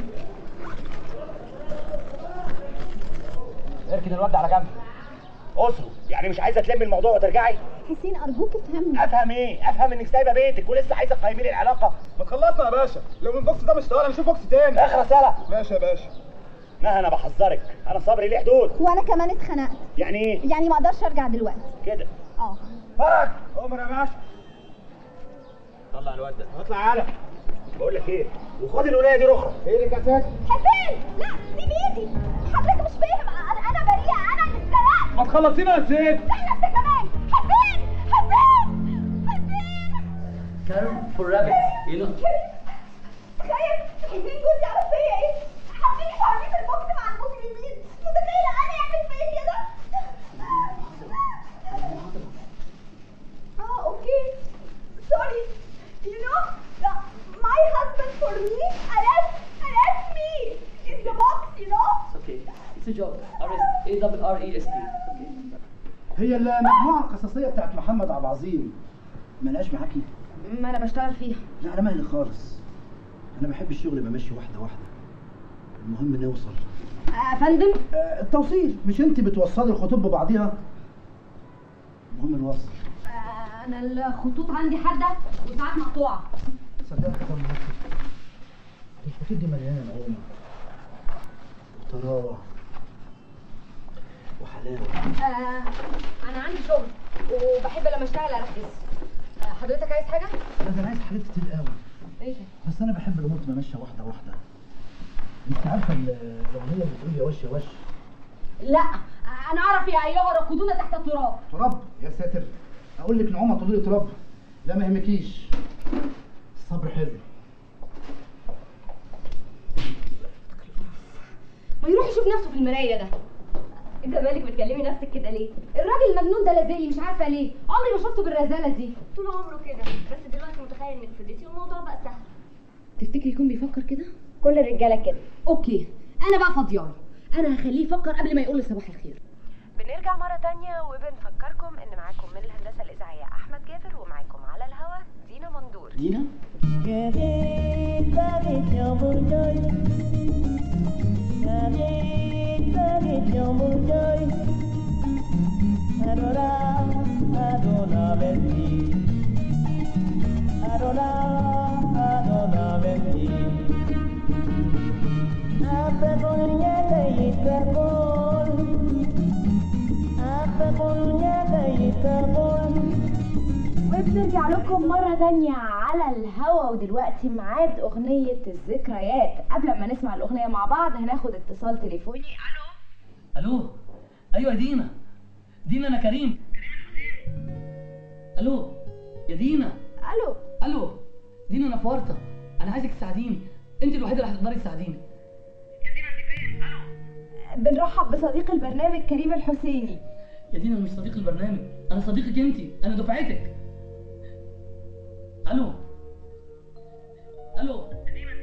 اركن الواد على جنب اسره يعني مش عايزه تلمي الموضوع وترجعي حسين أرجوك افهمني افهم ايه افهم انك سايبه بيتك ولسه عايزه تقيمي لي العلاقه ما تخلصنا يا باشا لو البوكس ده مش طالع نشوف بوكس تاني اخر رساله ماشي يا باشا ما انا بحذرك انا صبري ليه حدود وأنا كمان اتخنقت يعني ايه يعني ما أقدرش أرجع دلوقتي كده اه فرج عمر يا باشا طلع الواد ده اطلع على بقول لك ايه وخد الولايه دي رخرة ايه اللي كاسات حسين لا سيب ايدي حضرتك مش فاهم انا انا بريئه انا اللي اتسرقت ما تخلصينا يا سيد استنى انت كمان حسين حسين Karen for rabbits you know تخيل حسين جوزي عمل فيا ايه؟ حاطيني في عربيه البوكس مع المجرمين متخيله انا يعمل فيا كده؟ اه اوكي سوري you know my husband for me arrest arrest me in the box you know It's okay it's a joke arrest A double R E S T okay هي المجموعة القصصية بتاعت محمد عبد العظيم ملهاش معاكي؟ ما انا بشتغل فيها لا أنا مهلي خالص أنا بحب الشغل يبقى ماشي واحدة واحدة المهم نوصل يا فندم آه، التوصيل مش أنت بتوصلي الخطوط ببعضيها المهم الوصل آه، انا الخطوط عندي حاده وساعات مقطوعه صدقني كده ممكن الخطوط دي مليانة نعومة وطراوة وحلاوة آه، انا عندي شغل وبحب لما اشتغل اركز آه، حضرتك عايز حاجه لا ده أنا عايز حاجات كتير قوي ايه ده بس أنا بحب الأمور تبقى ماشية واحدة واحدة أنت عارفة ال- الأغنية اللي بتقول يا وش يا وش لا انا اعرف يا ايها الركودون تحت التراب تراب يا ساتر اقول لك نعومه تقولي لي تراب لا ما يهمكيش الصبر حلو ما يروح يشوف نفسه في المرايه ده انت مالك بتكلمي نفسك كده ليه الراجل المجنون ده لازقني مش عارفه ليه عمري ما شفته بالرزاله دي طول عمره كده بس دلوقتي متخيل انك فضيتي والموضوع بقى سهل تفتكري يكون بيفكر كده كل الرجاله كده اوكي انا بقى فاضياله انا هخليه يفكر قبل ما يقول لي صباح الخير بنرجع مرة تانية وبنفكركم إن معاكم من الهندسة الإذاعية أحمد جابر ومعاكم على الهوا دينا مندور دينا وبنرجع لكم مرة تانية على الهوا ودلوقتي ميعاد أغنية الذكريات قبل ما نسمع الأغنية مع بعض هناخد اتصال تليفوني الو ايوه يا دينا دينا انا كريم الو يا دينا الو الو دينا انا في ورطه انا عايزك تساعديني انت الوحيده اللي هتقدري تساعديني بنرحب بصديق البرنامج كريم الحسيني يا دينا أنا مش صديق البرنامج انا صديقك انت انا دفعتك الو الو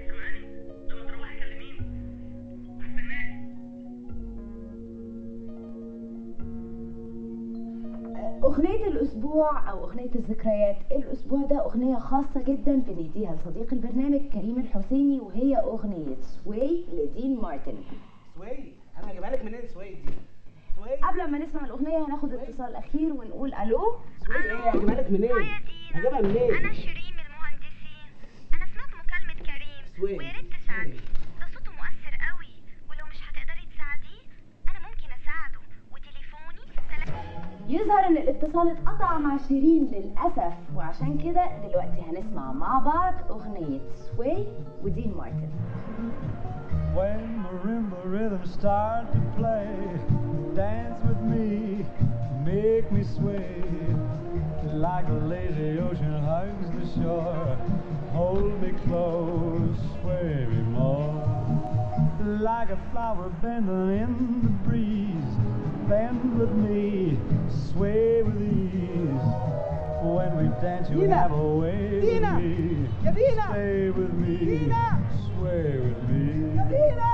أغنية الأسبوع أو أغنية الذكريات الأسبوع ده أغنية خاصة جدا بنديها لصديق البرنامج كريم الحسيني وهي أغنية سوي لدين مارتن سوي انا هجيبها لك منين سوي دي سوي قبل ما نسمع الأغنية هناخد اتصال أخير ونقول ألو سوي ايه هجيبها لك منين هجيبها منين انا شيرين من المهندسين انا سمعت مكالمة كريم سوي. ويا ريت تساعدي ده صوته مؤثر قوي ولو مش هتقدري تساعديه انا ممكن اساعده وتليفوني يظهر ان الاتصال اتقطع مع شيرين للاسف وعشان كده دلوقتي هنسمع مع بعض اغنيه سوي ودين مارتن When marimba rhythms start to play, dance with me, make me sway. Like a lazy ocean hugs the shore, hold me close, sway me more. Like a flower bending in the breeze, bend with me, sway with ease. When we dance, you Dina! have a way Dina! with me. Ya Dina! Stay with me, Dina! sway with me. دينا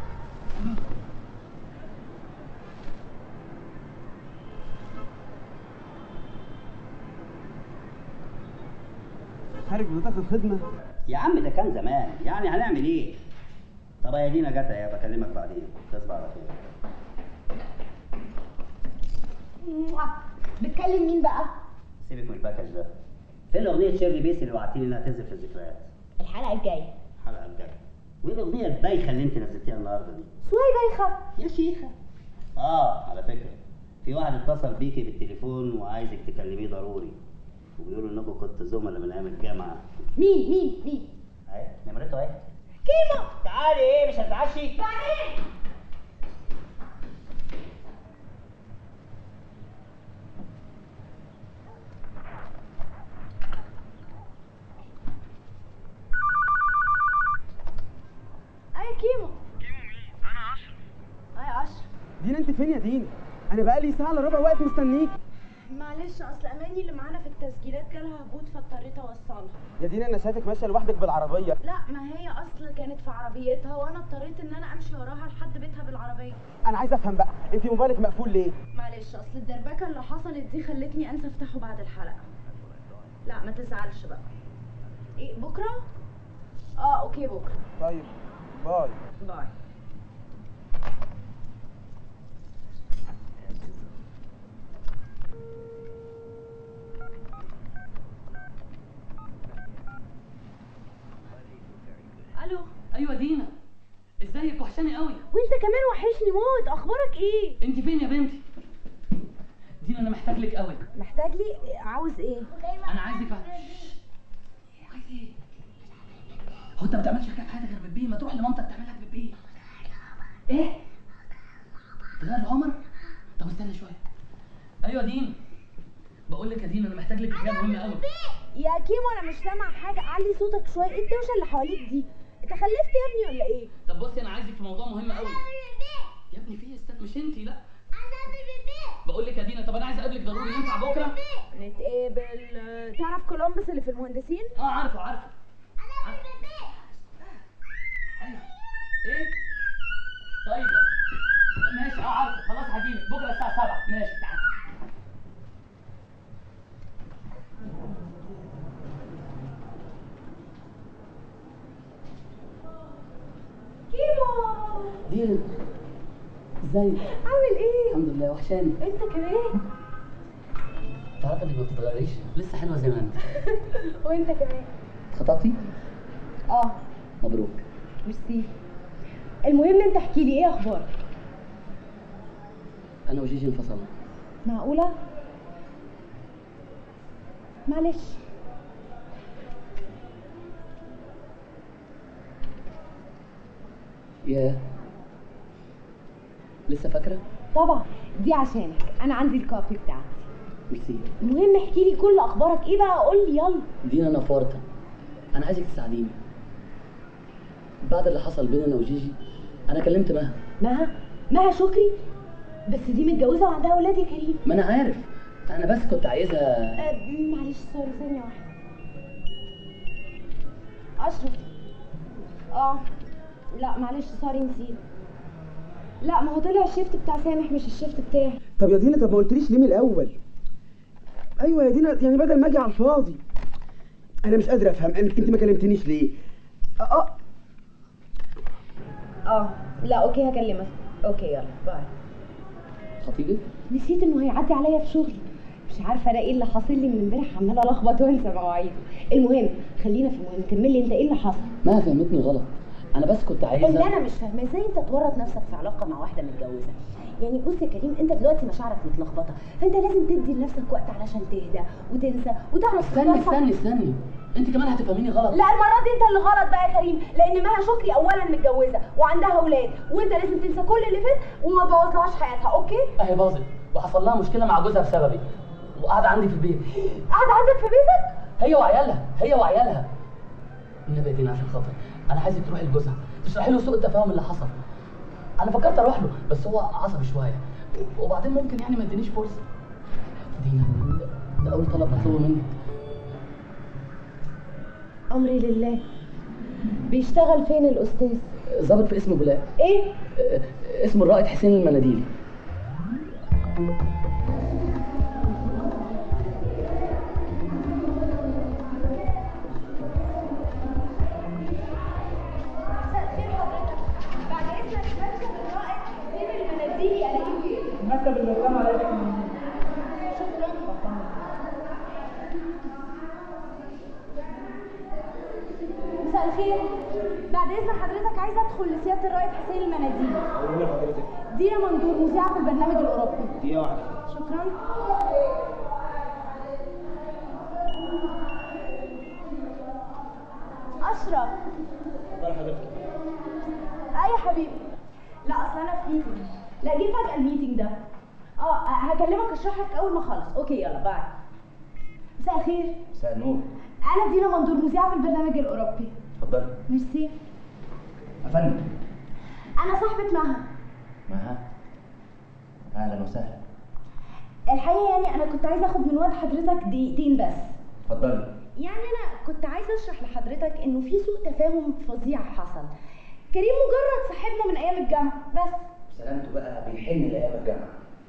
خارج بتاخد خدمه يا عم ده كان زمان يعني هنعمل ايه طب يا دينا جت اهي بكلمك بعدين تصبح على خير بتكلم مين بقى سيبك من الباكج ده فين اغنيه شيرلي بيس اللي وعدتيني انها تنزل في الذكريات الحلقه الجايه الحلقه الجايه وايه الاغنيه البايخه اللي انت نزلتيها النهارده دي سوي بايخه يا شيخه اه على فكره في واحد اتصل بيكي بالتليفون وعايزك تكلميه ضروري وبيقولوا انكم كنتوا زملاء من ايام الجامعه مين مين مين اهي نمرته اهي كيمو تعالي ايه مش هتتعشي بعدين اي كيمو كيمو مين انا اشرف اي اشرف دينا انت فين يا دينا انا بقالي ساعه الا ربع واقف مستنيك معلش اصل اماني اللي معانا في التسجيلات جالها هبوط فاضطريت اوصلها يا دينا انا شايفك ماشيه لوحدك بالعربيه لا ما هي اصل كانت في عربيتها وانا اضطريت ان انا امشي وراها لحد بيتها بالعربيه انا عايز افهم بقى انت موبايلك مقفول ليه معلش اصل الدربكه اللي حصلت دي خلتني انسى افتحه بعد الحلقه لا ما تزعلش بقى ايه بكره اه اوكي بكره طيب باي باي الو ايوه دينا ازيك وحشاني قوي وانت كمان وحشني موت اخبارك ايه انت فين يا بنتي دينا انا محتاج لك قوي محتاج لي عاوز ايه انا عايزك ع- عايز ايه هو انت ما تعملش حاجه في حياتك غير بالبيه ما تروح لمامتك تعمل لك بالبيه ايه تغير العمر طب استنى شويه ايوه دين بقول لك يا دين انا محتاج لك حاجه مهمه قوي يا كيمو انا مش سامع حاجه علي صوتك شويه ايه الدوشه اللي حواليك دي انت خلفت يا ابني ولا ايه طب بصي انا عايزك في موضوع مهم قوي يا ابني في استنى مش انت لا بقول لك يا دينا طب انا عايز اقابلك ضروري ينفع بكره نتقابل آه، تعرف كولومبس اللي في المهندسين اه عارفه عارفه ايه طيب ماشي اه عارفه خلاص هجيلك بكره الساعه 7 ماشي تعال كيمو دينا ازيك عامل ايه الحمد لله وحشاني انت كمان تعرفي انك ما بتتغيريش لسه حلوه زي ما انت وانت كمان خطبتي اه مبروك ميرسي المهم انت احكي لي ايه اخبارك انا وجيجي انفصلنا معقوله معلش ياه لسه فاكره طبعا دي عشانك انا عندي الكوبي بتاعتي ميرسي المهم احكي لي كل اخبارك ايه بقى قول لي يلا دينا انا فورطه انا عايزك تساعديني بعد اللي حصل بيننا انا وجيجي انا كلمت مها مها مها شكري بس دي متجوزه وعندها اولاد يا كريم ما انا عارف انا بس كنت عايزها أه معلش سوري ثانيه واحده اشرف اه لا معلش سوري نسيت لا ما هو طلع الشيفت بتاع سامح مش الشيفت بتاعي طب يا دينا طب ما قلتليش ليه من الاول ايوه يا دينا يعني بدل ما اجي على الفاضي انا مش قادر افهم انت انت ما كلمتنيش ليه اه اه لا اوكي هكلمك اوكي يلا باي خطيبك نسيت انه هيعدي عليا في شغلي مش عارفه انا ايه اللي حاصل لي من امبارح عماله الخبط وانسى مواعيد المهم خلينا في المهم كمل لي انت ايه اللي حصل ما فهمتني غلط انا بس كنت عايزه اللي انا مش فاهمه ازاي انت تورط نفسك في علاقه مع واحده متجوزه يعني بص يا كريم انت دلوقتي مشاعرك متلخبطه فانت لازم تدي لنفسك وقت علشان تهدى وتنسى وتعرف استني تتصرف. استني استني انت كمان هتفهميني غلط لا المره دي انت اللي غلط بقى يا كريم لان مها شكري اولا متجوزه وعندها اولاد وانت لازم تنسى كل اللي فات وما تبوظلهاش حياتها اوكي اهي باظت وحصل لها مشكله مع جوزها بسببي وقاعده عندي في البيت قاعده عندك في بيتك هي وعيالها هي وعيالها النبي يا دينا عشان خاطر انا عايزك تروحي لجوزها تشرحي له سوء التفاهم اللي حصل انا فكرت اروح له بس هو عصبي شويه وبعدين ممكن يعني ما ادينيش فرصه دينا ده اول طلب هطلبه منك امري لله بيشتغل فين الاستاذ ظابط في اسمه بلاء ايه آه، اسمه الرائد حسين المناديلي بعد اذنك مكتب الرائد حسين المناديلي الاقيه فين المكتب اللي قدام على ايدك مساء الخير بعد اذن حضرتك عايزه ادخل لسياده الرائد حسين المناديلي اقول لحضرتك دينا مندور مذيعه في البرنامج الاوروبي دقيقه واحده شكرا اشرف اتفضل حضرتك اي يا حبيبي لا اصل انا في ميتنج لا جه فجاه الميتنج ده اه هكلمك اشرح لك اول ما اخلص اوكي يلا باي مساء الخير مساء النور انا دينا مندور مذيعه في البرنامج الاوروبي اتفضلي ميرسي يا فندم انا صاحبه مها معاها اهلا وسهلا الحقيقه يعني انا كنت عايزه اخد من وقت حضرتك دقيقتين بس اتفضلي يعني انا كنت عايزه اشرح لحضرتك انه في سوء تفاهم فظيع حصل كريم مجرد صاحبنا من ايام الجامعه بس سلامته بقى بيحن لايام الجامعه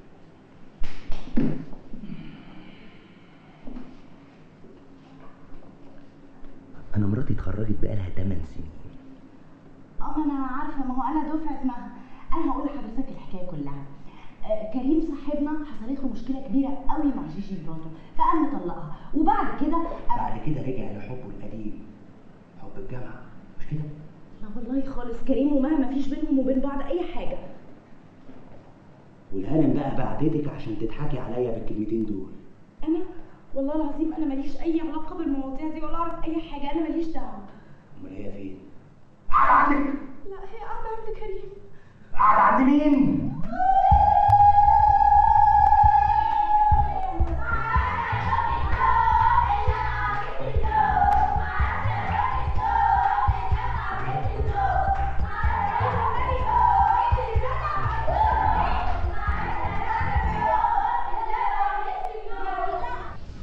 انا مراتي اتخرجت بقالها 8 سنين اه ما انا عارفه ما هو انا دفعه مها انا هقول لحضرتك الحكايه كلها آه، كريم صاحبنا حصلت له مشكله كبيره قوي مع جيجي مراته فقام مطلقها وبعد كده بعد كده رجع لحبه القديم حب الجامعه مش كده لا والله خالص كريم ومها ما فيش بينهم وبين بعض اي حاجه والهانم بقى بعتتك عشان تضحكي عليا بالكلمتين دول انا والله العظيم انا ماليش اي علاقه بالمواضيع دي ولا اعرف اي حاجه انا ماليش دعوه امال هي فين لا هي قاعده عند كريم قاعده عند مين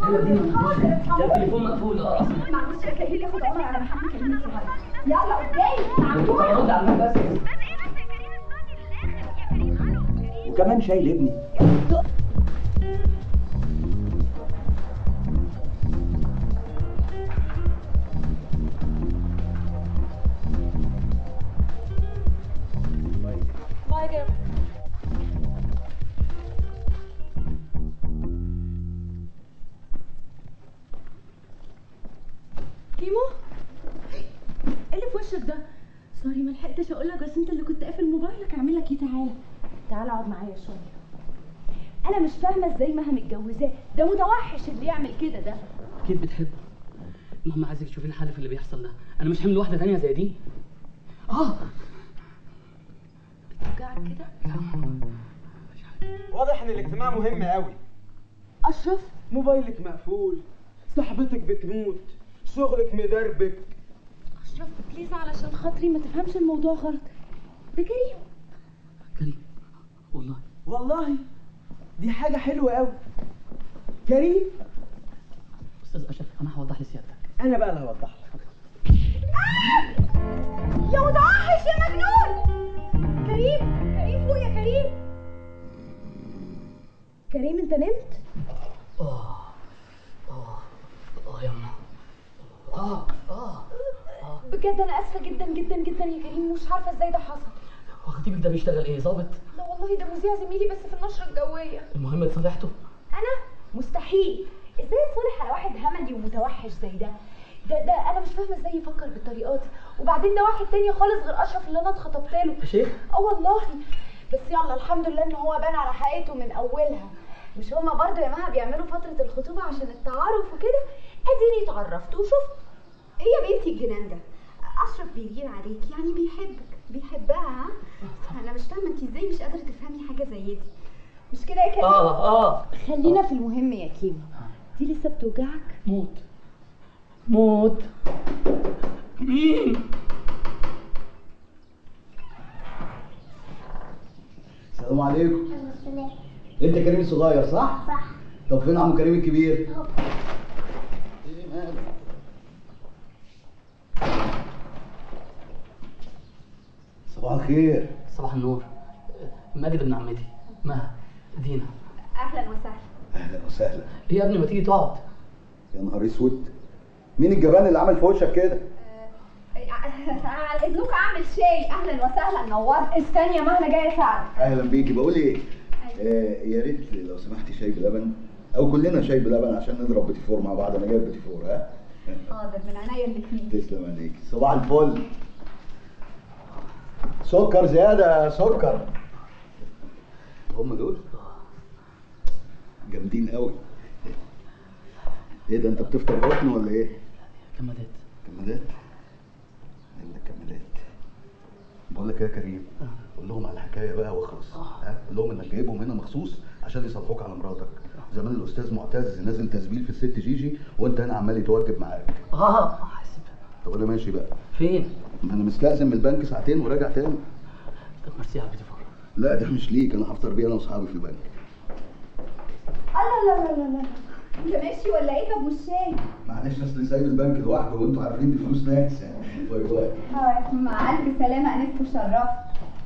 ايوه دي ده التليفون مقفول اه اصلا معلش يا كريم ياخد عمر على محل كريم الصغير يلا قدامي طب ارد على الموبايل بس وكمان شايل ابني باي جيم كيمو ايه اللي في وشك ده سوري ما لحقتش اقول لك بس انت اللي كنت قافل موبايلك اعمل لك ايه تعالى تعالى اقعد معايا شويه انا مش فاهمه ازاي مها متجوزاه ده متوحش اللي يعمل كده ده اكيد بتحبه ماما عايزك تشوفي لي حل في اللي بيحصل ده انا مش حمل واحده تانية زي دي اه بتوجعك كده واضح ان الاجتماع مهم قوي اشرف موبايلك مقفول صاحبتك بتموت شغلك مدربك اشرف بليز علشان خاطري ما تفهمش الموضوع غلط ده كريم كريم والله والله دي حاجة حلوة قوي كريم استاذ اشرف انا هوضح لسيادتك انا بقى اللي هوضح لك يا متوحش يا مجنون كريم كريم فوق يا كريم كريم انت نمت اه اه اه يما اه اه بجد انا اسفه جدا جدا جدا يا كريم مش عارفه ازاي ده حصل هو خطيبك ده بيشتغل ايه ظابط لا والله ده مذيع زميلي بس في النشره الجويه المهم اتصالحته انا مستحيل ازاي تصالح على واحد همجي ومتوحش زي ده ده ده انا مش فاهمه ازاي يفكر بالطريقه دي وبعدين ده واحد تاني خالص غير اشرف اللي انا اتخطبت له يا شيخ اه والله بس يلا الحمد لله ان هو بان على حقيقته من اولها مش هما برضه يا مها بيعملوا فتره الخطوبه عشان التعارف وكده اديني اتعرفت وشفت ايه يا بنتي الجنان ده اشرف بيغير عليك يعني بيحبك بيحبها ها؟ انا مش فاهمه انت ازاي مش قادره تفهمي حاجه زي دي مش كده يا كريم اه اه خلينا في المهم يا كيمو دي لسه بتوجعك موت موت مين السلام عليكم انت كريم الصغير صح؟ صح طب فين عم كريم الكبير؟ صباح الخير صباح النور ماجد ابن عمتي مها دينا اهلا وسهلا اهلا وسهلا ايه يا ابني ما تيجي تقعد يا نهار اسود مين الجبان اللي عمل في وشك كده؟ على اذنكم اعمل شاي اهلا وسهلا نورت استني يا مها انا جايه اساعدك اهلا بيكي بقول ايه؟ آه يا ريت لو سمحتي شاي بلبن او كلنا شاي بلبن عشان نضرب بيتي فور مع بعض انا جايب بيتي فور ها؟ حاضر من عينيا الاثنين تسلم عليك صباح الفل سكر زيادة سكر هم دول جامدين قوي ايه ده انت بتفطر قطن ولا ايه؟ كمادات كمادات؟ ايه كمادات؟ بقول لك ايه يا كريم قول لهم على الحكايه بقى واخلص ها قول لهم انك جايبهم هنا مخصوص عشان يصالحوك على مراتك زمان الاستاذ معتز نازل تسبيل في الست جيجي وانت هنا عمال يتوجب معاك اه طب انا ماشي بقى فين؟ ما انا مستأذن من البنك ساعتين وراجع تاني طب ميرسي على البيتي فور لا ده مش ليك انا هفطر بيه انا واصحابي في البنك لا لا لا لا لا انت ماشي ولا ايه طب والشاي معلش اصل سايب البنك لوحده وانتوا عارفين دي فلوس ناس باي باي اه مع الف سلامه انست وشرفت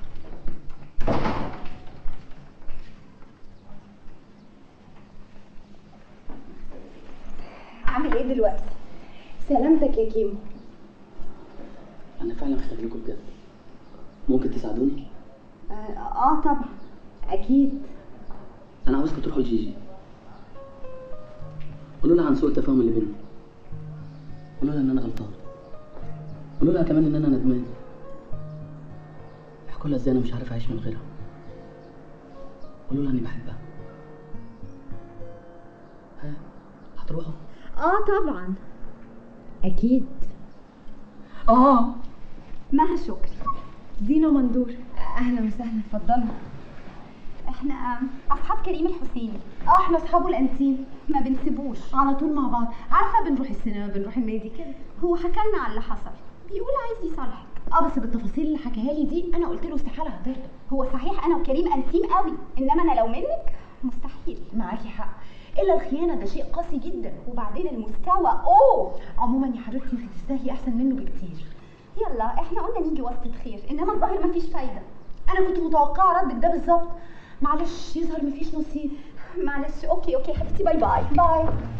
عامل ايه دلوقتي سلامتك يا كيمو انا فعلا محتاج لكم بجد ممكن تساعدوني اه, آه طبعا اكيد انا عاوزكم تروحوا لجيجي قولوا لها عن سوء التفاهم اللي بيننا قولوا لها ان انا غلطان قولوا لها كمان ان انا ندمان احكوا لها ازاي انا مش عارف اعيش من غيرها قولوا لها اني بحبها ها هتروحوا اه طبعا اكيد اه مها شكري دينا مندور اهلا وسهلا اتفضلوا احنا اصحاب كريم الحسيني اه احنا اصحابه الانتيم ما بنسيبوش على طول مع بعض عارفه بنروح السينما بنروح النادي كده هو حكى لنا على اللي حصل بيقول عايز يصالحك اه بس بالتفاصيل اللي حكاها لي دي انا قلت له استحاله هترضى هو صحيح انا وكريم انتيم قوي انما انا لو منك مستحيل معاكي حق الا الخيانه ده شيء قاسي جدا وبعدين المستوى اوه عموما يا حبيبتي انت تستاهلي احسن منه بكتير يلا احنا قلنا نيجي وسط خير انما الظاهر مفيش فايده انا كنت متوقعه ردك ده بالظبط معلش يظهر مفيش نصيب معلش اوكي اوكي حبيبتي باي باي باي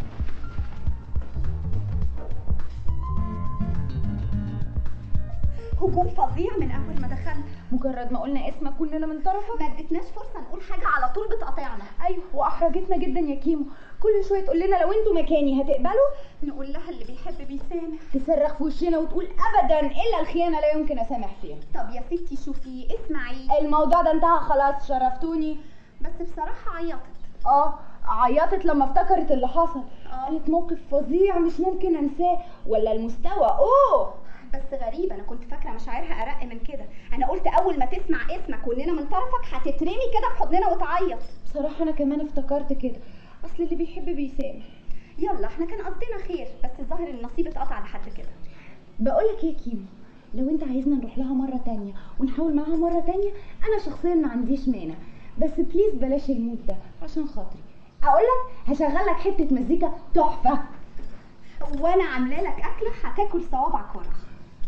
هجوم فظيع من اول ما دخلنا مجرد ما قلنا اسمك كلنا من طرفك ما ادتناش فرصه نقول حاجه على طول بتقاطعنا ايوه واحرجتنا جدا يا كيمو كل شويه تقول لنا لو انتوا مكاني هتقبلوا نقول لها اللي بيحب بيسامح تصرخ في وشنا وتقول ابدا الا الخيانه لا يمكن اسامح فيها طب يا ستي شوفي اسمعي الموضوع ده انتهى خلاص شرفتوني بس بصراحه عيطت اه عيطت لما افتكرت اللي حصل قالت موقف فظيع مش ممكن انساه ولا المستوى اوه بس غريب انا كنت فاكره مشاعرها ارق من كده انا قلت اول ما تسمع اسمك واننا من طرفك هتترمي كده في حضننا وتعيط بصراحه انا كمان افتكرت كده اصل اللي بيحب بيسامح يلا احنا كان قصدنا خير بس الظاهر النصيب اتقطع لحد كده بقول لك ايه يا كيمو لو انت عايزنا نروح لها مره تانية ونحاول معاها مره تانية انا شخصيا ما عنديش مانع بس بليز بلاش المود ده عشان خاطري اقول لك هشغل لك حته مزيكا تحفه وانا عامله لك اكله هتاكل صوابعك ورا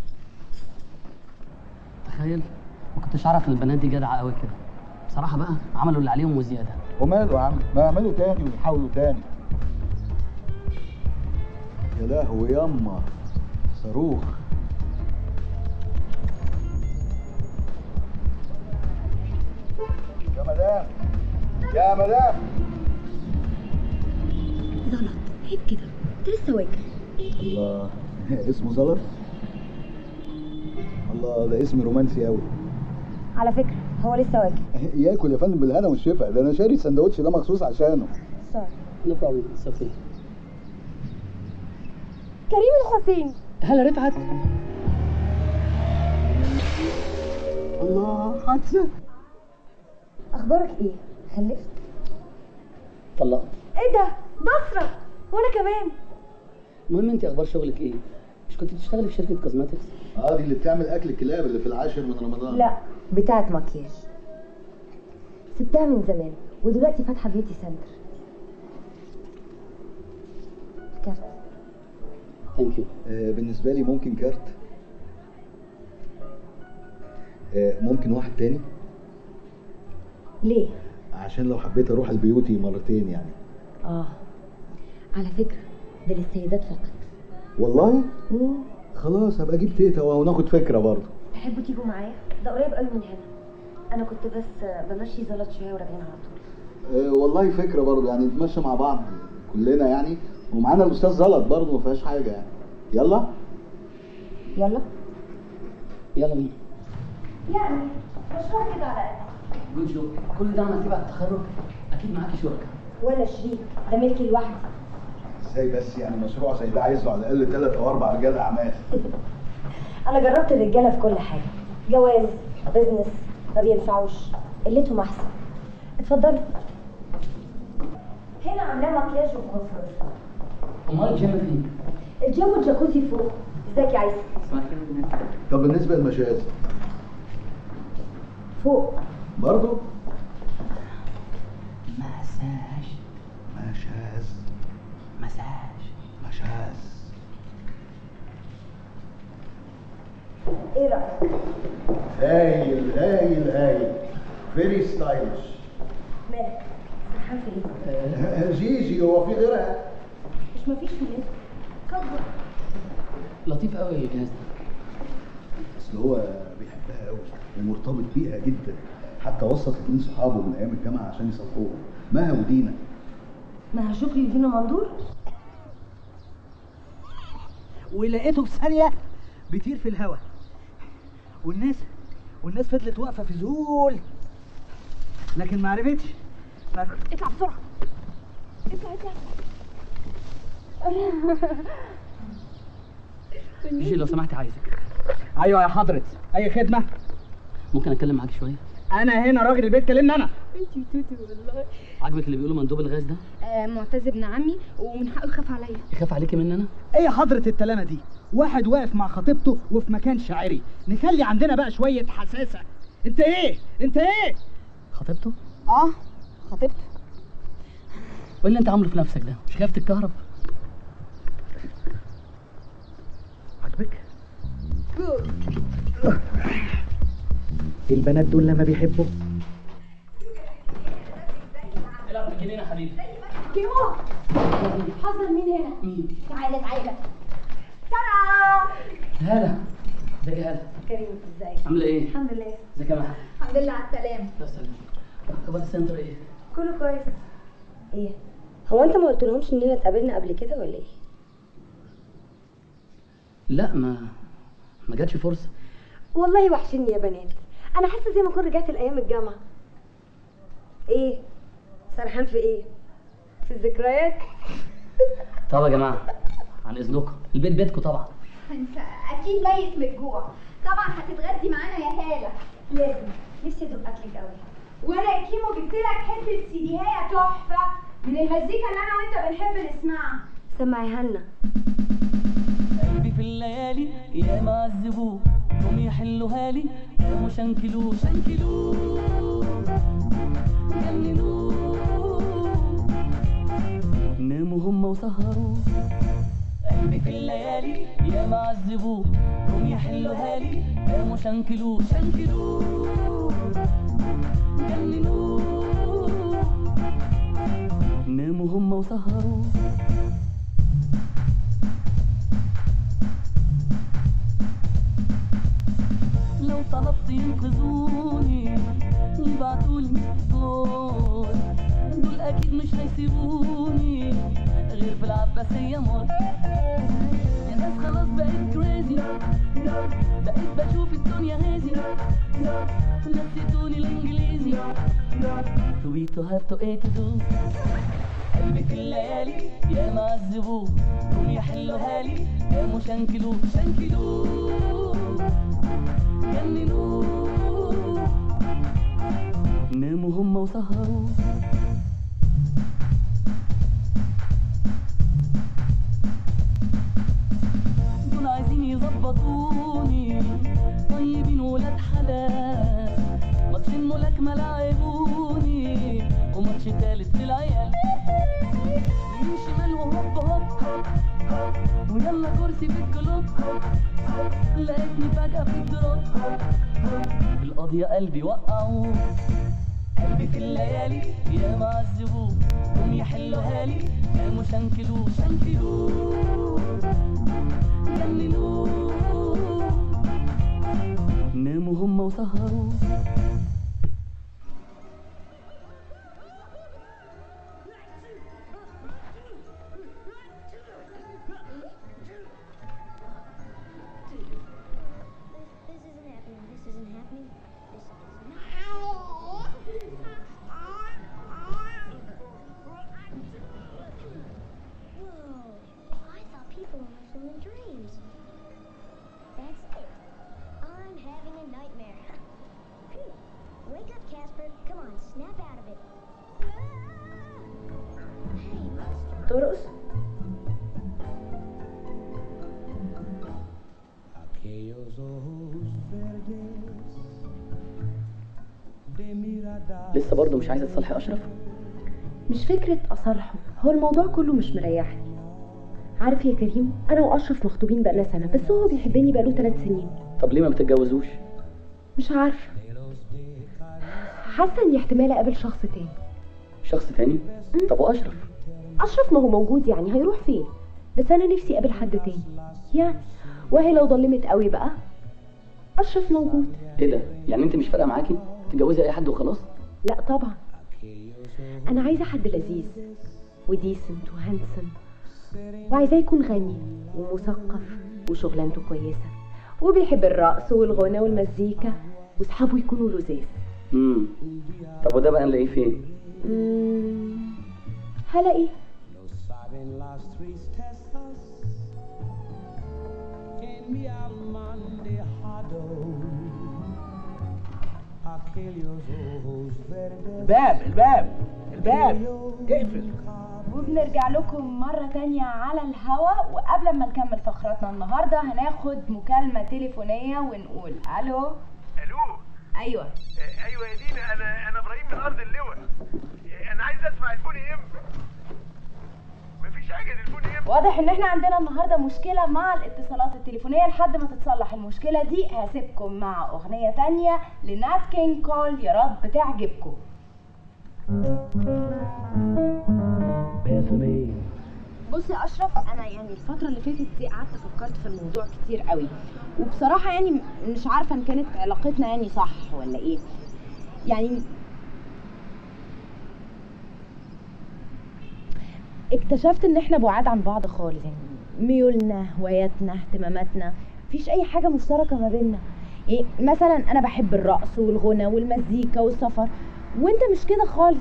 تخيل ما كنتش اعرف ان البنات دي جدعه قوي كده بصراحه بقى عملوا اللي عليهم وزياده وماله يا عم ما يعملوا تاني ويحاولوا تاني يا لهوي ياما صاروخ يا مدام يا مدام زلط عيب كده انت لسه واكل الله اسمه زلط الله ده اسم رومانسي قوي على فكره هو لسه واكل ياكل يا فندم بالهنا والشفا ده انا شاري السندوتش ده مخصوص عشانه سوري نو بروبلم اتس اوكي كريم الحسين هلا رفعت الله حادثه اخبارك ايه خلفت طلقت ايه ده بصرة وانا كمان المهم انت اخبار شغلك ايه مش كنت بتشتغلي في شركه كوزماتكس اه دي اللي بتعمل اكل الكلاب اللي في العاشر من رمضان لا بتاعت مكياج سبتها من زمان ودلوقتي فاتحه بيوتي سنتر كارت ثانك يو آه بالنسبه لي ممكن كارت آه ممكن واحد تاني ليه عشان لو حبيت اروح البيوتي مرتين يعني اه على فكره ده للسيدات فقط والله خلاص هبقى اجيب تيتا وناخد فكره برضه تحبوا تيجوا معايا ده قريب قوي من هنا انا كنت بس بمشي زلط شويه وراجعين على طول آه والله فكره برضه يعني نتمشى مع بعض كلنا يعني ومعانا الاستاذ زلط برضه ما فيهاش حاجه يعني يلا يلا يلا بينا يعني مشروع كده على قد جود جو كل ده عملتيه بعد التخرج اكيد معاكي شركاء ولا شريك ده ملكي لوحدي ازاي بس يعني مشروع زي ده عايز له على الاقل ثلاث او اربع رجال اعمال انا جربت الرجاله في كل حاجه جواز بزنس ما بينفعوش قلتهم احسن اتفضلي هنا عاملاه مكياج وكوافير امال الجيم فين؟ الجيم والجاكوزي فوق ازيك يا عيسى طب بالنسبه للمشاز فوق برضه مساج مشاز مساج مشاز ايه رايك هايل هايل هايل فيري ستايلش مالك سرحان في ايه جيجي هو في غيرها مش مفيش ملاك كبر لطيف قوي الجهاز ده اصل هو بيحبها قوي ومرتبط بيها جدا حتى وسط اتنين صحابه من ايام الجامعه عشان يصالحوها مها ودينا ما شكري ودينا مندور ولقيته في ثانيه بيطير في الهواء والناس والناس فضلت واقفه في ذهول لكن ما عرفتش ما عرفتش. اطلع بسرعه اطلع اطلع جيجي لو سمحتي عايزك ايوه يا حضرة اي خدمه ممكن اتكلم معاك شويه انا هنا راجل البيت كلمني انا انتي توتي والله عاجبك اللي بيقولوا مندوب الغاز ده آه معتز ابن عمي ومن حقه يخاف عليا يخاف عليكي مني انا ايه يا حضرة التلامة دي واحد واقف مع خطيبته وفي مكان شاعري نخلي عندنا بقى شوية حساسة انت ايه انت ايه خطيبته اه خطيبته وايه اللي انت عامله في نفسك ده مش خايف تتكهرب عجبك البنات دول لما بيحبوا العب في الجنينه يا حبيبي كيمو حذر مين هنا مين تعالى تعالى ترى هلا ازيك يا هلا كريم ازيك عامله ايه الحمد لله ازيك يا محمد الحمد لله على السلامه الله يسلمك اخبار السنتر ايه كله كويس ايه هو انت ما قلتلهمش اننا اتقابلنا قبل كده ولا ايه لا ما ما جاتش فرصه والله وحشني يا بنات انا حاسه زي ما كنت رجعت لايام الجامعه ايه سرحان في ايه في الذكريات طب يا جماعه عن اذنكم البيت بيتكم طبعا انت اكيد ميت من الجوع طبعا هتتغدي معانا يا هاله لازم نفسي ادوق اكلك قوي وانا يا كيمو جبت لك حته سيديهايه تحفه من المزيكا اللي انا وانت بنحب نسمعها سمعيها لنا قلبي في الليالي يا ما عذبوه هم يحلوها لي يا ما شنكلوه شنكلوه جننوه ناموا هم وسهروا قلبي في الليالي يا ما عذبوه هم يحلوها لي يا ما شنكلوه شنكلوه جننوه ناموا هم وسهروا لو طلبت ينقذوني يبعتولي دول دول اكيد مش هيسيبوني غير في العباسية مول يا ناس خلاص بقيت كريزي بقيت بشوف الدنيا هازي نسيتوني الانجليزي to be to have to a to do قلبي في الليالي يا ما عذبوه هم يحلوها لي يا مو شنكلوه شنكلوه جننوه ناموا هم وسهروا دول عايزين يظبطوني طيبين ولاد حلال ماتشين ملاكمة لعبوني وماتش تالت للعيال يمين شمال وهوب هوب ويلا كرسي في الكلوب لقيتني فجأة في الدروب القضية قلبي وقعوه قلبي في الليالي يا ما عذبوه هم يحلوها لي قاموا شنكلوه شنكلوه جننوه ناموا هم وسهروا I thought people were feeling dreams. That's it. I'm having a nightmare. Phew. Wake up, Casper. Come on, snap out of it. Hey, monster. ترقص Aquellos ojos verdes de mirada لسه برضه مش عايزه تصالحي اشرف مش فكرة أصالحه هو الموضوع كله مش مريحني عارف يا كريم أنا وأشرف مخطوبين بقالنا سنة بس هو بيحبني بقاله ثلاث سنين طب ليه ما بتتجوزوش مش عارفة حاسة إني احتمال أقابل شخص تاني شخص تاني طب واشرف أشرف ما هو موجود يعني هيروح فين بس أنا نفسي أقابل حد تاني يعني وهي لو ضلمت قوي بقى أشرف موجود ايه ده يعني انت مش فارقه معاكي تتجوزي اي حد وخلاص لا طبعا أنا عايزة حد لذيذ وديسنت وهانسم وعايزاه يكون غني ومثقف وشغلانته كويسة وبيحب الرقص والغنى والمزيكا وصحابه يكونوا لذاذ امم طب وده بقى نلاقيه فين مم، هلاقيه saben las tristezas que en mi alma han dejado aquellos ojos verdes الباب الباب الباب اقفل وبنرجع لكم مرة تانية على الهوا وقبل ما نكمل فقراتنا النهاردة هناخد مكالمة تليفونية ونقول ألو الو أيوة آه، ايوه يا دينا انا انا ابراهيم من ارض اللواء آه، انا عايز اسمع الفون ام واضح ان احنا عندنا النهارده مشكله مع الاتصالات التليفونيه لحد ما تتصلح المشكله دي هسيبكم مع اغنيه تانية لنات كينج كول يا رب تعجبكم بص يا اشرف انا يعني الفتره اللي فاتت دي قعدت فكرت في الموضوع كتير قوي وبصراحه يعني م- مش عارفه ان كانت علاقتنا يعني صح ولا ايه يعني اكتشفت ان احنا بعاد عن بعض خالص يعني ميولنا هواياتنا اهتماماتنا مفيش اي حاجه مشتركه ما بيننا يعني مثلا انا بحب الرقص والغنى والمزيكا والسفر وانت مش كده خالص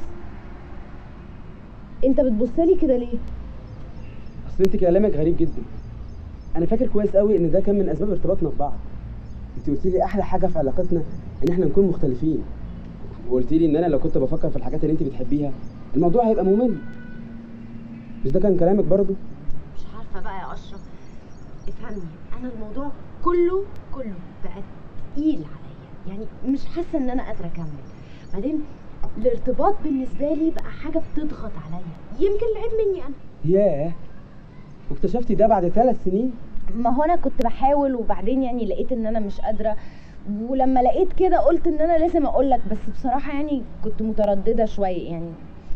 انت بتبصلي كده ليه اصل انت كلامك غريب جدا انا فاكر كويس قوي ان ده كان من اسباب ارتباطنا ببعض انت قلت لي احلى حاجه في علاقتنا ان احنا نكون مختلفين وقلت لي ان انا لو كنت بفكر في الحاجات اللي انت بتحبيها الموضوع هيبقى ممل مش ده كان كلامك برضو مش عارفه بقى يا اشرف افهمني انا الموضوع كله كله بقى تقيل عليا يعني مش حاسه ان انا قادره اكمل بعدين الارتباط بالنسبه لي بقى حاجه بتضغط عليا يمكن العيب مني انا ياه واكتشفتي ده بعد ثلاث سنين ما هو انا كنت بحاول وبعدين يعني لقيت ان انا مش قادره ولما لقيت كده قلت ان انا لازم اقول لك بس بصراحه يعني كنت متردده شويه يعني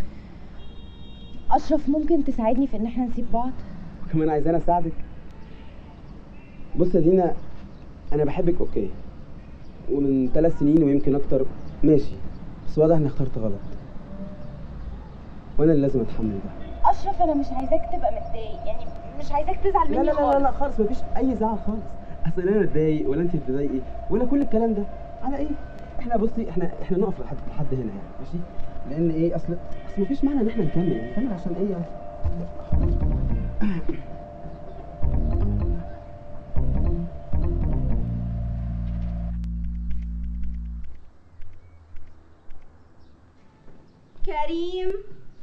اشرف ممكن تساعدني في ان احنا نسيب بعض وكمان عايزاني اساعدك بص يا دينا انا بحبك اوكي ومن ثلاث سنين ويمكن اكتر ماشي بس واضح اني اخترت غلط وانا اللي لازم اتحمل ده اشرف انا مش عايزاك تبقى متضايق يعني مش عايزاك تزعل لا مني لا لا لا, لا خالص خالص مفيش اي زعل خالص اصل انا اتضايق ولا انت تتضايقي ولا كل الكلام ده على ايه احنا بصي احنا احنا نقف لحد لحد هنا يعني ماشي لان ايه اصل اصل مفيش معنى ان احنا نكمل يعني نكمل عشان ايه يعني كريم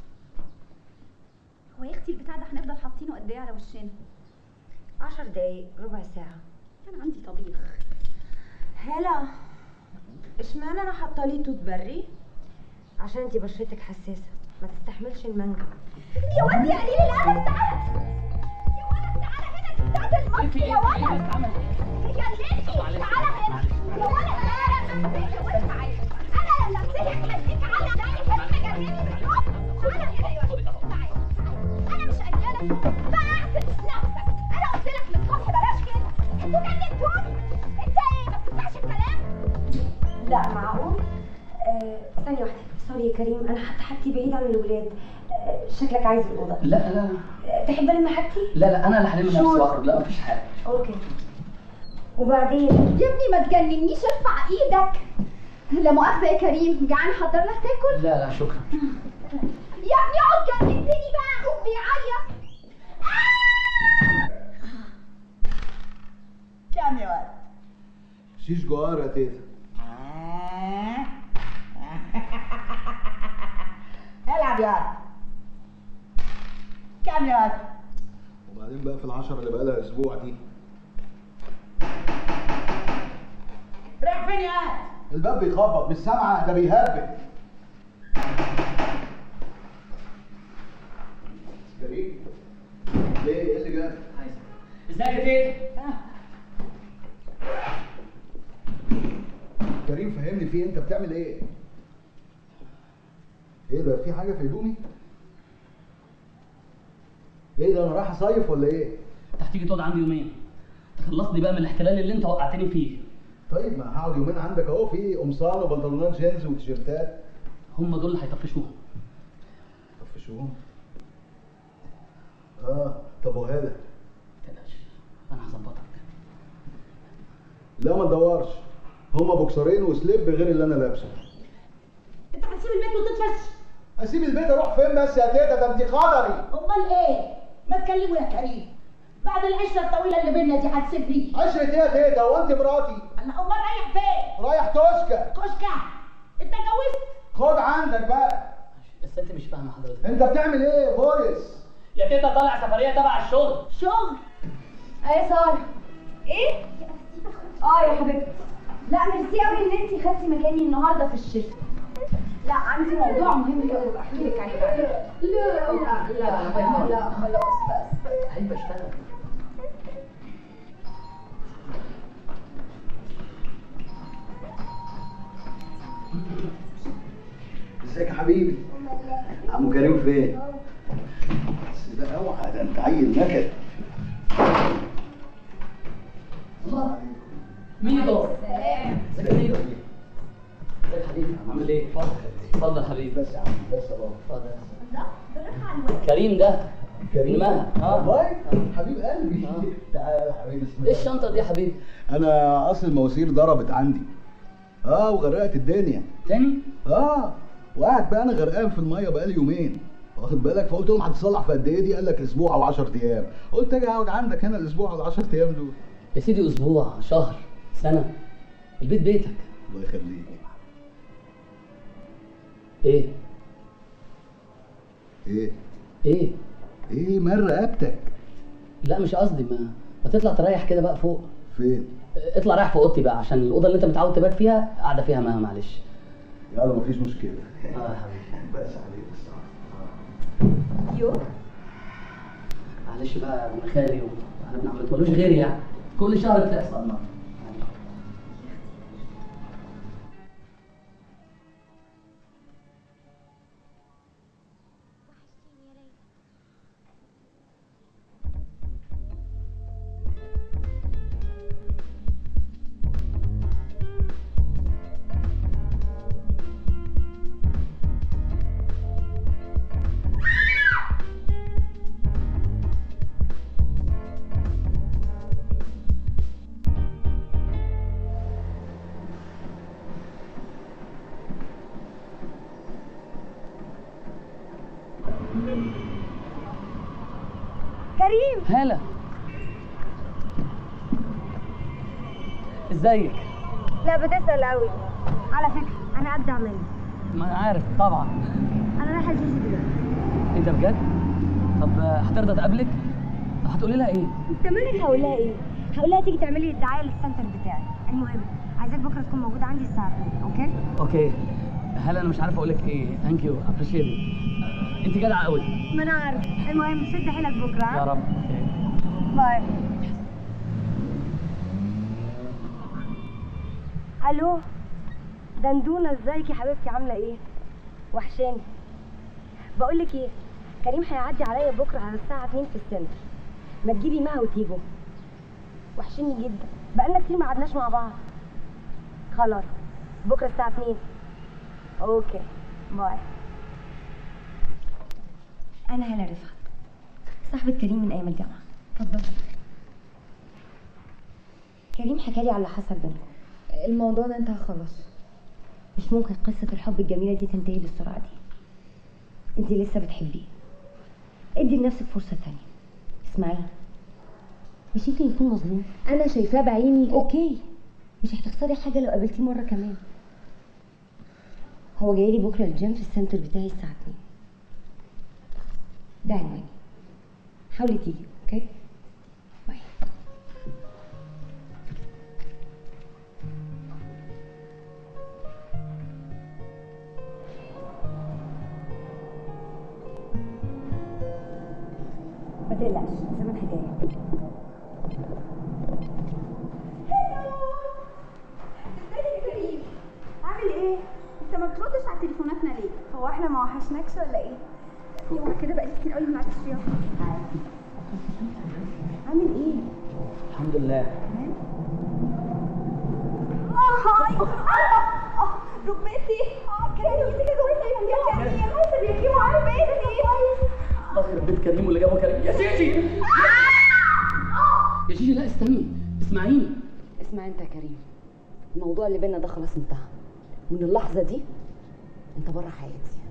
هو يا اختي البتاع ده هنفضل حاطينه قد ايه على وشنا عشر دقايق ربع ساعه كان عندي طبيخ هلا اشمعنى انا حاطه لي توت بري عشان انتي بشرتك حساسه ما تستحملش المانجا يا واد يا قليل الادب تعالى يا ولد تعالى هنا دي بتاعت المصر يا ولد يا ليلي تعالى هنا يا ولد تعالى يا ولد تعالى انا لما امسكك هديك على ذلك هتجنني بالحب تعالى هنا يا ولد تعالى انا مش قايله لك بعتش نفسك انا قلت لك من الصبح بلاش كده انتوا جننتوني انت ايه ما بتسمعش الكلام لا معقول آه ثانيه واحده سوري يا كريم انا حتى حاجتي بعيد عن الولاد آه شكلك عايز الاوضه لا لا آه تحب لما حاجتي لا لا انا اللي هلم نفسي شور. واخرج لا مفيش حاجه اوكي وبعدين يا ابني ما تجننيش ارفع ايدك لا مؤاخذة يا كريم جعان حضر لك تاكل لا لا شكرا يا ابني اقعد جننتني بقى اخوك بيعيط كام يا ولد شيش جوار يا تيتا العب يا ولد كام يا ولد وبعدين بقى في العشرة اللي بقى لها اسبوع دي رايح فين يا ولد الباب بيخبط مش سامعه ده بيهبل كريم ليه ايه اللي جاب ازيك يا تيتا كريم فهمني في إيه؟ انت بتعمل ايه ايه ده في حاجه في هدومي ايه ده انا رايح اصيف ولا ايه انت هتيجي تقعد عندي يومين تخلصني بقى من الاحتلال اللي انت وقعتني فيه طيب ما هقعد يومين عندك اهو في قمصان وبنطلونات جينز وتيشيرتات هم دول اللي هيطفشوهم طفشوهم اه طب وهذا تقلقش انا هظبطك لا ما تدورش هما بوكسرين وسليب غير اللي انا لابسه انت هتسيب البيت وتتفش اسيب البيت اروح فين بس يا تيتا ده انت قدري امال ايه ما تكلموا يا كريم بعد العشره الطويله اللي بينا دي هتسيبني عشرة ايه يا تيتا وانت مراتي انا امال رايح فين رايح توشكا كشكه انت اتجوزت خد عندك بقى بس انت مش فاهمه حضرتك انت بتعمل ايه فويس يا تيتا طالع سفريه تبع الشغل شغل ايه ساره ايه اه يا حبيبتي لا ميرسي قوي ان انتي خدتي مكاني النهارده في الشفت لا عندي موضوع مهم قوي احكي لك عليه بعدين لا لا لا لا خلاص بس عيب اشتغل ازيك يا حبيبي عمو كريم فين بس ده اوعى ده انت عيل نكد ميدو ازيك يا ميدو ازيك يا حبيبي عامل ايه؟ اتفضل اتفضل حبيبي بس يا عم بس يا بابا اتفضل كريم ده كريم مها اه والله حبيب قلبي تعال يا حبيبي بسم ايه الله الشنطه دي يا حبيبي؟ انا اصل المواسير ضربت عندي اه وغرقت الدنيا تاني؟ اه وقاعد بقى انا غرقان في الميه بقالي يومين واخد بالك فقلت لهم هتصلح في قد ايه دي قال لك اسبوع او 10 ايام قلت اجي اقعد عندك هنا الاسبوع او 10 ايام دول يا سيدي اسبوع شهر سنه البيت بيتك الله يخليك ايه؟ ايه ايه؟ ايه مال رقبتك لا مش قصدي ما ما تطلع تريح كده بقى فوق فين اطلع رايح في اوضتي بقى عشان الاوضه اللي انت متعود تبات فيها قاعده فيها مها معلش يلا مفيش مشكله اه يا حبيبي بس عليك بس يو معلش بقى ابن خالي وانا ابن عمتي ملوش غيري يعني كل شهر بتحصل النار كريم هلا ازيك لا بتسأل قوي على فكرة أنا أبدع منك ما انا عارف طبعا أنا رايحة الجيش دلوقتي انت بجد طب آه، هترضى تقابلك هتقولي لها ايه أنت مالك هقول لها إيه؟ هقول لها تيجي تعملي الدعاية للسنتر بتاعي المهم عايزاك بكرة تكون موجودة عندي الساعة 2 أوكي؟ اوكي هلا انا مش عارف اقول لك ايه ثانك يو ابريشيت انت جدعه قوي ما أنا عارف المهم شد حيلك بكرة ها؟ يا رب اوكي باي الو دندونه ازيك يا حبيبتي عامله ايه وحشاني بقول لك ايه كريم هيعدي عليا بكره على الساعه 2 في السنتر ما تجيبي مها وتيجوا وحشني جدا بقالنا كتير ما قعدناش مع بعض خلاص بكره الساعه 2 اوكي باي انا هلا رفعت صاحبة كريم من ايام الجامعه اتفضل كريم حكى لي على اللي حصل بينكم الموضوع ده انتهى خلاص مش ممكن قصة الحب الجميلة دي تنتهي بالسرعة دي انت لسه بتحبيه ادي لنفسك فرصة تانية اسمعي مش يمكن يكون مظلوم انا شايفاه بعيني اوكي مش هتخسري حاجة لو قابلتيه مرة كمان هو جاي لي بكرة الجيم في السنتر بتاعي الساعة 2 ده عنواني حاولي تيجي اوكي باي ما تقلقش زمانها جايه ازيك يا كريم عامل ايه انت ما بتردش على تليفوناتنا ليه هو احنا ما وحشناكش ولا ايه هو كده بقالي كتير قوي ما قعدتش فيها عامل ايه الحمد لله اه هاي اه ركبتي اه كريم يا ركبتي يا كريم حاسب يا كيمو على ركبتي الله يخرب بيت كريم واللي جابه كريم يا شيشي يا شيشي لا استني اسمعيني اسمع انت يا كريم الموضوع اللي بينا ده خلاص انتهى من اللحظة دي انت بره حياتي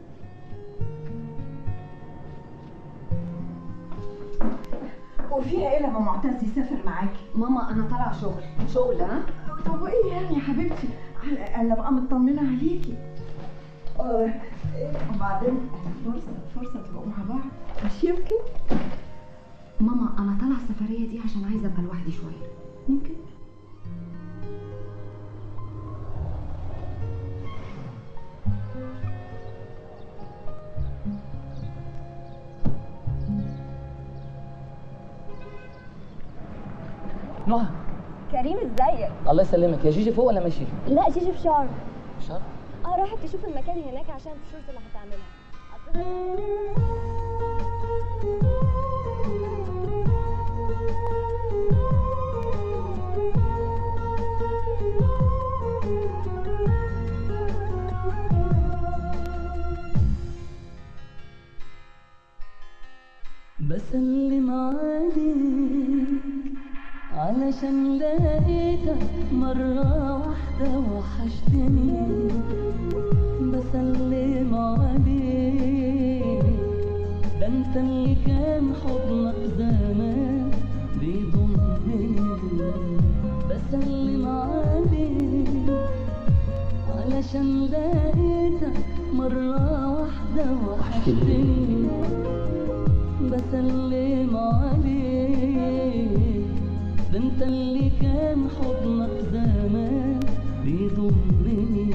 وفيها ايه لما معتز يسافر معاكي؟ ماما انا طالعه شغل شغل ها طب وايه يعني يا حبيبتي؟ على الاقل ابقى مطمنه عليكي. آه، وبعدين فرصه فرصه تبقوا مع بعض مش يمكن؟ ماما انا طالعه السفريه دي عشان عايزه ابقى لوحدي شويه ممكن نهى كريم ازيك الله يسلمك يا جيجي فوق ولا ماشي لا جيجي في شرم شرم اه راحت تشوف المكان هناك عشان الشورت اللي هتعملها بسلم عليك علشان لقيتك مرة واحدة وحشتني بسلم عليك ده انت اللي كان حضنك زمان بيضمني بسلم عليك علشان لقيتك مرة واحدة وحشتني بسلم عليك ده انت اللي كان حضنك زمان بيضمني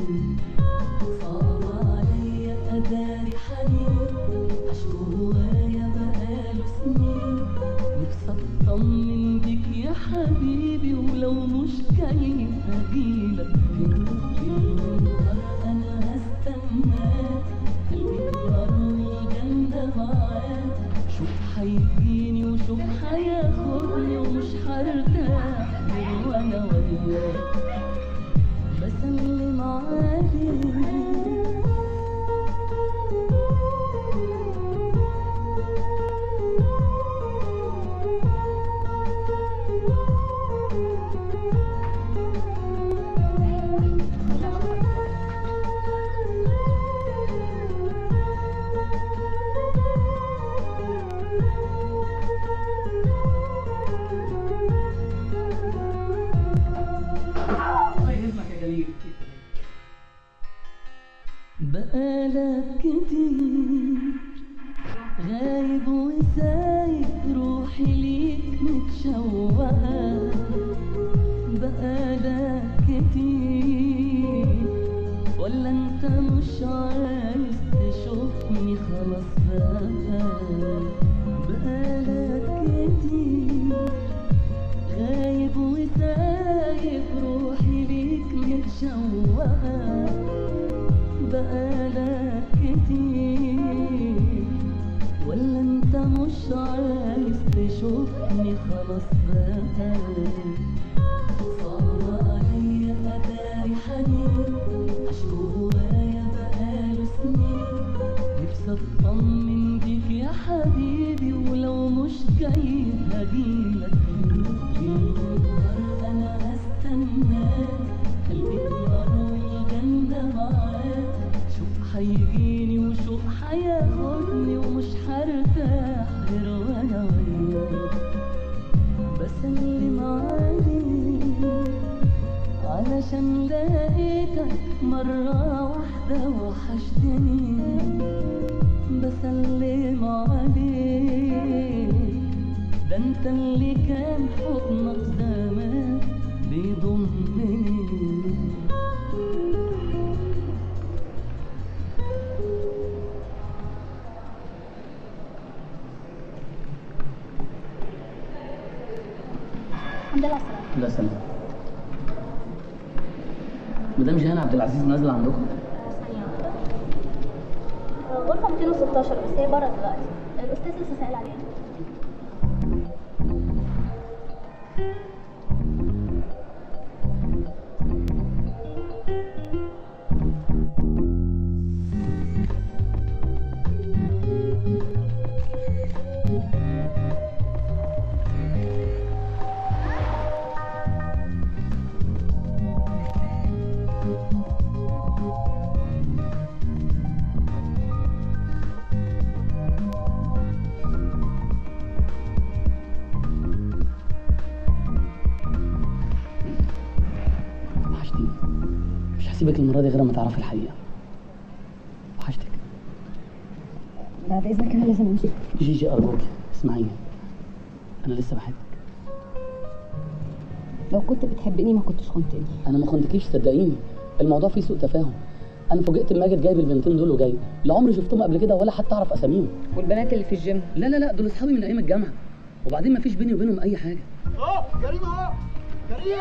صعب عليا اداري حنين عشق جوايا بقاله سنين نفسي اطمن بيك يا حبيبي ولو مش جاي هجيلك فين فين النهار انا هستناك قلبي النار والجنة معاك شوف هيجيني وشوف هياخدني ومش هرتاح غير وانا وياك بسلم عليك الله يهمك يا جليل بقالك كتير غايب وسايب روحي ليك متشوقة بقالك كتير ولا انت مش عايز تشوفني خلاص بقى بقالك كتير غايب وسايب روحي ليك متشوقة بقالك كتير ولا انت مش عايز تشوفني خلاص بقى صعب عليا اداري حنين عشق جوايا بقاله سنين نفسي اطمن بيك يا حبيبي ولو مش جاي هجيلك في النهار انا هستناك قلبي النار والجنة معاك شوف هيجيني وشوف هياخدني ومش هرتاح غير وانا وياك بسلم عليك علشان لقيتك مرة واحدة وحشتني بسلم عليك ده انت اللي كان حضنك زمان بيضمني الحمد لله على السلامة لا سلام مدام جيهان عبد العزيز نازله عندكم ثانية واحدة غرفة 216 بس هي بره دلوقتي الأستاذ لسه سائل عليها وحشتيني مش هسيبك المره دي غير ما تعرفي الحقيقه وحشتك بعد إذنك أنا لازم أمشي جيجي ارجوك اسمعيني انا لسه بحبك لو كنت بتحبني ما كنتش خنتني انا ما خنتكيش صدقيني الموضوع فيه سوء تفاهم انا فوجئت بماجد جايب البنتين دول وجاي لا عمري شفتهم قبل كده ولا حتى اعرف اساميهم والبنات اللي في الجيم لا لا لا دول اصحابي من ايام الجامعه وبعدين مفيش بيني وبينهم اي حاجه اهو كريم اهو كريم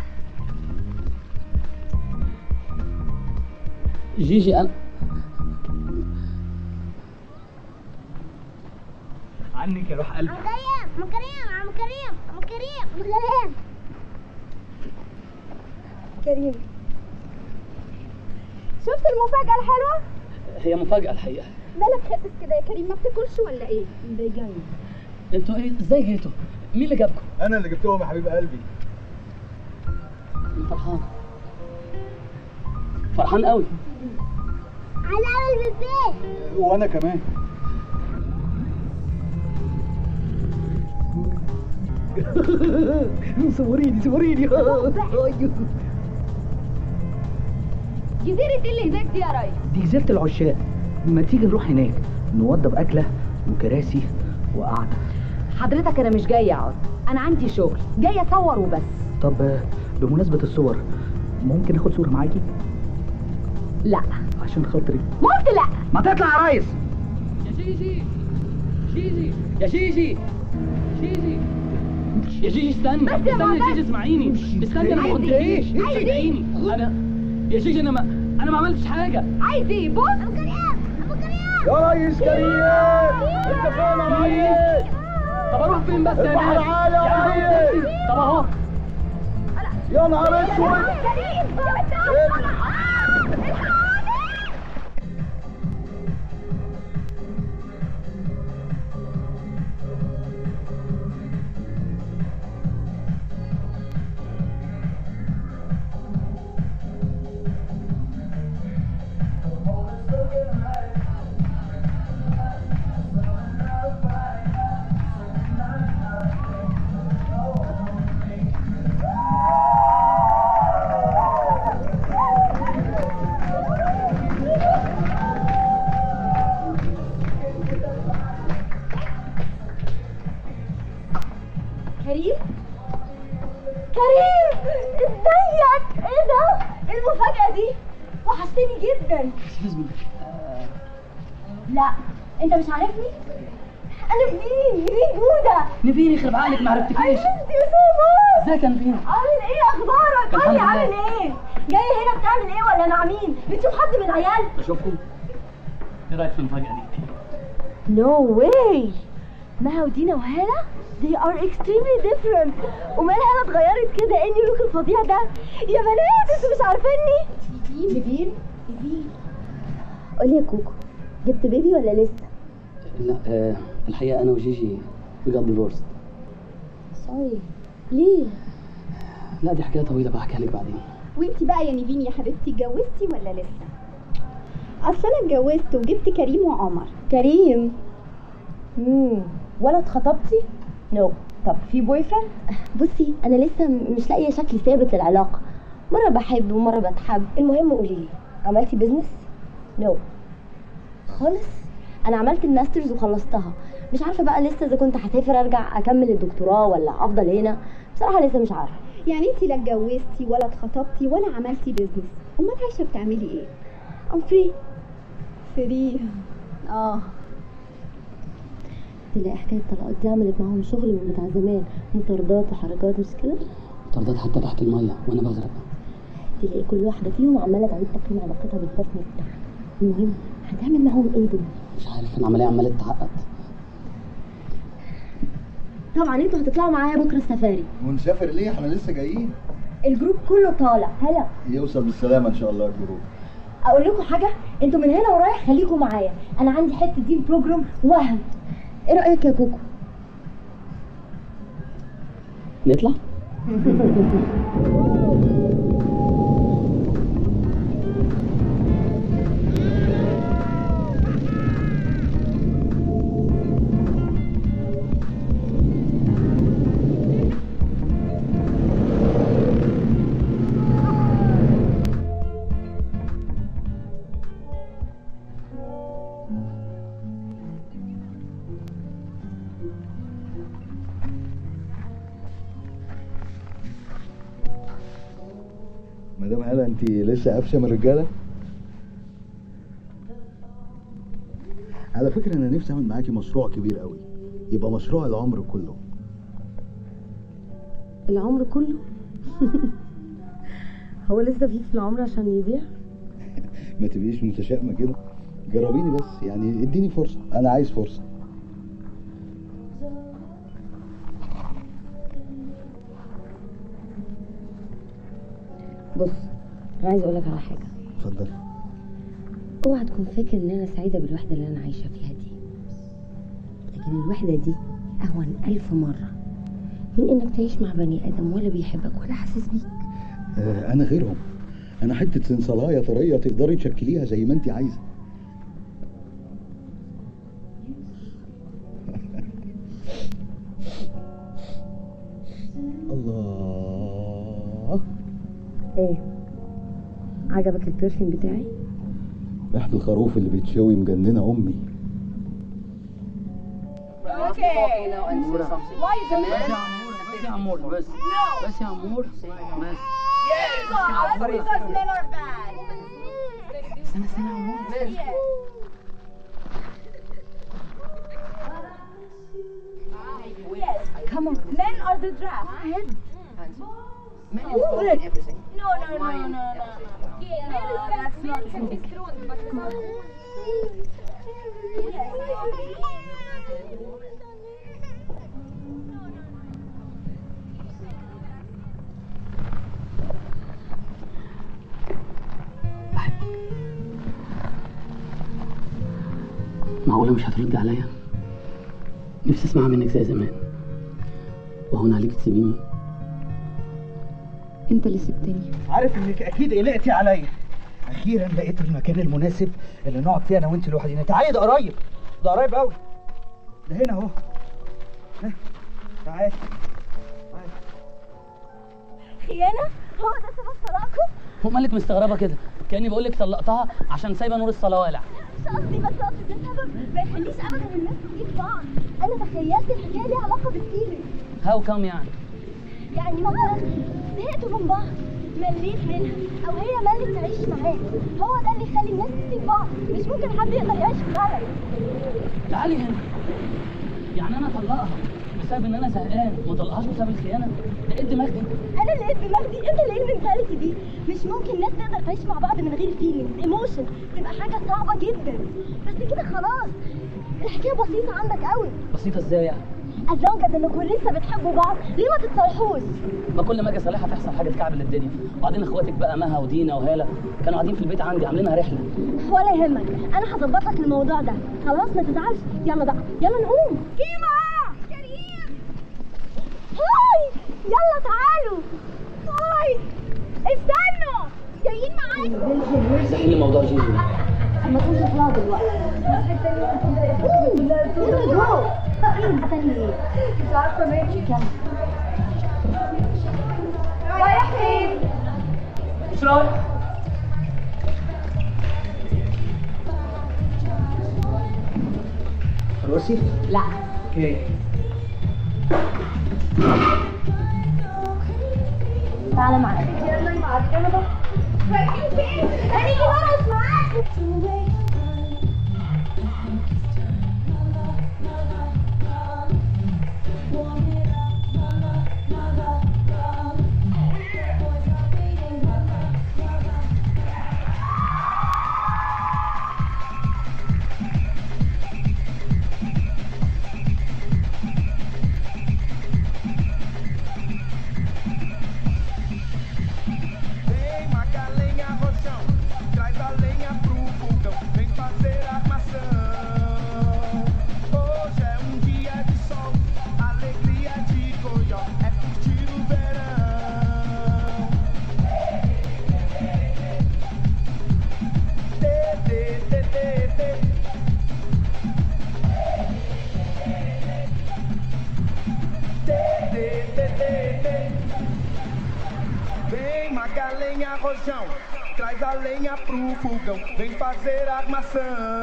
جيجي انا عنك يا روح قلبي عم كريم عم كريم عم كريم عم كريم عم كريم كريم شفت المفاجأة الحلوة؟ هي مفاجاه الحقيقه مالك خاسس كده يا كريم ما بتاكلش ولا ايه؟ ده جاي انتوا ايه ازاي جيتوا مين اللي جابكم انا اللي جبتهم يا حبيب قلبي أنا فرحان فرحان قوي عايز اعمل بالبيت وانا كمان صوريني صوريني جزيرة ايه اللي هناك دي يا ريس؟ دي جزيرة العشاق ما تيجي نروح هناك نوضب أكلة وكراسي وقعدة حضرتك انا مش جايه اقعد انا عندي شغل جايه اصور وبس طب آه، بمناسبة الصور ممكن اخد صورة معاكي لا عشان خاطري قلت لا ما تطلع يا ريس يا جيجي جيجي يا جيجي جيجي يا جيجي استنى بس يا استنى يا معتز. جيجي اسمعيني استنى انا ما عايز إيه؟ قلتليش عايز إيه؟ صدقيني انا يا جيجي انا ما انا ما عملتش حاجه عايز ايه بص ابو كريم ابو كريم يا ريس كريم انت فين يا ريس طب اروح فين بس يا اصبح ناس تعالى يا يعني ريس. قلت- طب اهو يا نهار اسود كريم يا بنت كريم كريم ازيك ايه ده ايه المفاجأة دي وحشتني جدا لا انت مش عارفني انا نيفين نيفين جودة نبيني يخرب عقلك ما عرفتكيش يو سو ازيك يا نبيني عامل ايه اخبارك الحمد قولي لله. عامل ايه جاي هنا بتعمل ايه ولا مع مين بتشوف حد من العيال اشوفكم ايه رايك في المفاجاه دي نو واي ما ودينا وهالة they are extremely different ومالها هالة اتغيرت كده ايه النيو لوك الفظيع ده يا بنات انتوا مش عارفيني نبيل نبيل قولي يا كوكو جبت بيبي ولا لسه لا آه الحقيقه انا وجيجي we got divorced سوري ليه لا دي حكايه طويله بقى احكيها لك بعدين وانتي بقى يا نيفين يا حبيبتي اتجوزتي ولا لسه؟ اصل انا اتجوزت وجبت كريم وعمر كريم امم ولد خطبتي نو طب في بوي فريند بصي انا لسه مش لاقيه شكل ثابت للعلاقه مره بحب ومره بتحب المهم قولي لي عملتي بيزنس نو خالص انا عملت الماسترز وخلصتها مش عارفه بقى لسه اذا كنت هسافر ارجع اكمل الدكتوراه ولا افضل هنا بصراحه لسه مش عارفه يعني انتي لا اتجوزتي ولا اتخطبتي ولا عملتي بيزنس امال عايشه بتعملي ايه؟ ام فري فري اه تلاقي حكايه الطلاقات دي عملت معاهم شغل من بتاع زمان مطاردات وحركات مش كده طردات حتى تحت الميه وانا بغرق تلاقي كل واحده فيهم عماله تعيد تقييم علاقتها بالبارتنر بتاعها المهم هتعمل معاهم ايه دول مش عارف العمليه عماله تتعقد طبعا انتوا هتطلعوا معايا بكره السفاري ونسافر ليه احنا لسه جايين الجروب كله طالع هلا يوصل بالسلامه ان شاء الله الجروب اقول لكم حاجه انتوا من هنا ورايح خليكم معايا انا عندي حته دي بروجرام وهم ايه رايك يا كوكو نطلع مدام هلا انت لسه قافشه من الرجاله على فكره انا نفسي اعمل معاكي مشروع كبير قوي يبقى مشروع العمر كله العمر كله هو لسه فيك في العمر عشان يضيع ما تبقيش متشائمه كده جربيني بس يعني اديني فرصه انا عايز فرصه بص انا عايز اقولك على حاجه اتفضل اوعى تكون فاكر ان انا سعيده بالوحده اللي انا عايشه فيها دي لكن الوحده دي اهون الف مره من انك تعيش مع بني ادم ولا بيحبك ولا حاسس بيك آه انا غيرهم انا حته سنصلايه طريه تقدري تشكليها زي ما انت عايزه الله ايه عجبك البرفيوم بتاعي ريحه الخروف اللي بيتشوي مجننه امي Okay. Why is it? بس يا عمور بس بس يا عمور بس Yes, because men are bad. استنى استنى يا عمور Yes, come on. Men are the draft. Men is good at everything. No, no, no, no, no, no. Yeah, no, that's not true. معقولة مش هتردي عليا؟ نفسي اسمعها منك زي زمان وهون عليك تسيبيني انت اللي سبتني عارف انك اكيد قلقتي عليا اخيرا لقيت المكان المناسب اللي نقعد فيه انا وانت لوحدينا تعالي ده قريب ده قريب قوي ده هنا اهو ها، تعالي خيانة؟ هو ده سبب طلاقكم؟ هو مالك مستغربة كده كأني بقول لك طلقتها عشان سايبة نور الصلاة والع مش قصدي بس قصدي ده سبب ما يخليش ابدا الناس تجيب بعض انا تخيلت الحكايه ليها علاقه بالفيلم هاو كام يعني يعني مثلا زهقتوا من بعض مليت منها او هي ملت تعيش معاه هو ده اللي يخلي الناس تسيب بعض مش ممكن حد يقدر يعيش في غلط تعالي هنا يعني انا اطلقها بسبب ان انا زهقان ما اطلقهاش بسبب الخيانة ده ايه الدماغ دي انا اللي قد دماغي انت اللي ايه المنتاليتي دي مش ممكن ناس تقدر تعيش مع بعض من غير فيلينجز ايموشن تبقى حاجه صعبه جدا بس كده خلاص الحكايه بسيطه عندك قوي بسيطة ازاي يعني از لونج از انكم لسه بتحبوا بعض ليه ما تتصالحوش ما كل ما اجي اصالحها تحصل حاجة تكعبل الدنيا وبعدين اخواتك بقى مها ودينا وهالة كانوا قاعدين في البيت عندي عاملينها رحلة ولا يهمك انا هظبط لك الموضوع ده خلاص ما تزعلش يلا بقى يلا نقوم كيما كريم هاي يلا تعالوا هاي استنوا جايين معايا افتحي لي موضوع جيجي ما تقولش اطلع دلوقتي يلا جو استني ايه مش عارفه ماشي كم رايحين مش رايح روسي لا اوكي تعالى معايا يلا معاك انا بقى رايحين فين؟ هنيجي هرس معاك Vem, maca a lenha, rochão. Traz a lenha pro fogão. Vem fazer armação. Hoje é um dia de sol. Alegria de goió. É curtir o verão. Tê, tê, tê, tê, tê. Tê, tê, tê, tê, tê. Vem, maga lenha, rojão. Traz a lenha pro fogão. Vem fazer armação.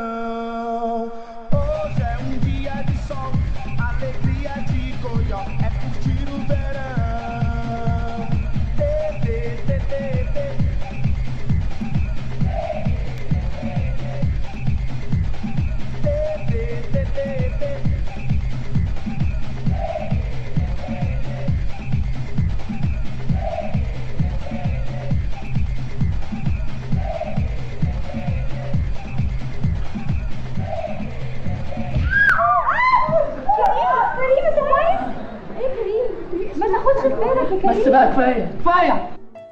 Hoje é um dia de sol. Alegria de goió. É curtir o verão. Tê, tê, tê, tê, tê. Tê, tê, tê, tê, tê. بس بقى كفايه كفايه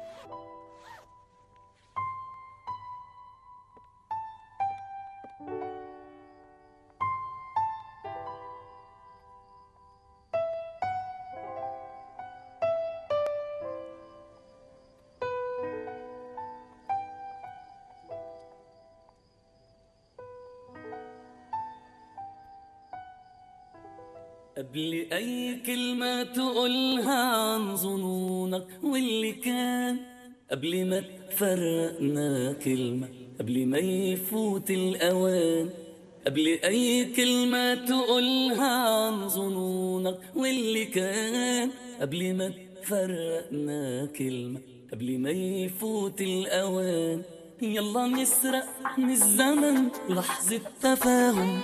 قبل أي كلمة تقولها عن ظنونك واللي كان قبل ما تفرقنا كلمة قبل ما يفوت الأوان قبل أي كلمة تقولها عن ظنونك واللي كان قبل ما تفرقنا كلمة قبل ما يفوت الأوان يلا نسرق من الزمن لحظة تفاهم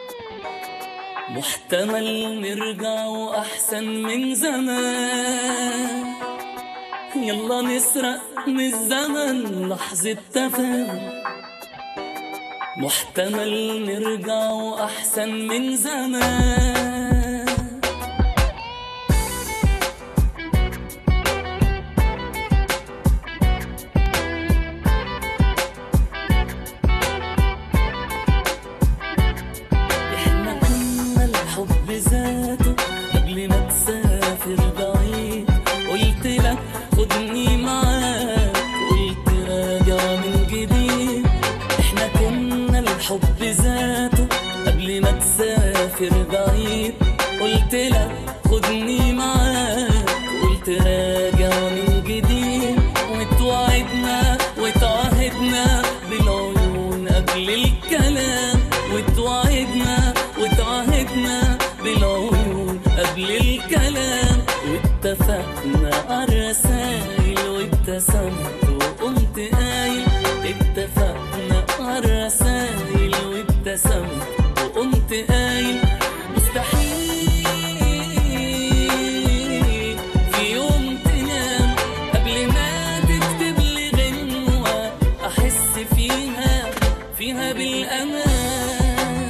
محتمل نرجع وأحسن من زمان يلا نسرق من الزمن لحظة تفاهم محتمل نرجع وأحسن من زمان احنا كنا الحب ذاته قبل ما تسافر بعيد قلت لك خدني معاك قلت راجع من جديد احنا كنا الحب ذاته قبل ما تسافر بعيد قلت لك خدني معاك قلت راجع من جديد وتوعدنا وتعهدنا بالعيون قبل الكلام وتوعدنا وتعهدنا بالعيون قبل الكلام واتفقنا على الرسايل وابتسمت وقمت قايل اتفقنا على الرسايل وابتسمت وقمت قايل مستحيل في يوم تنام قبل ما تكتب لي غنوة أحس فيها فيها بالأمان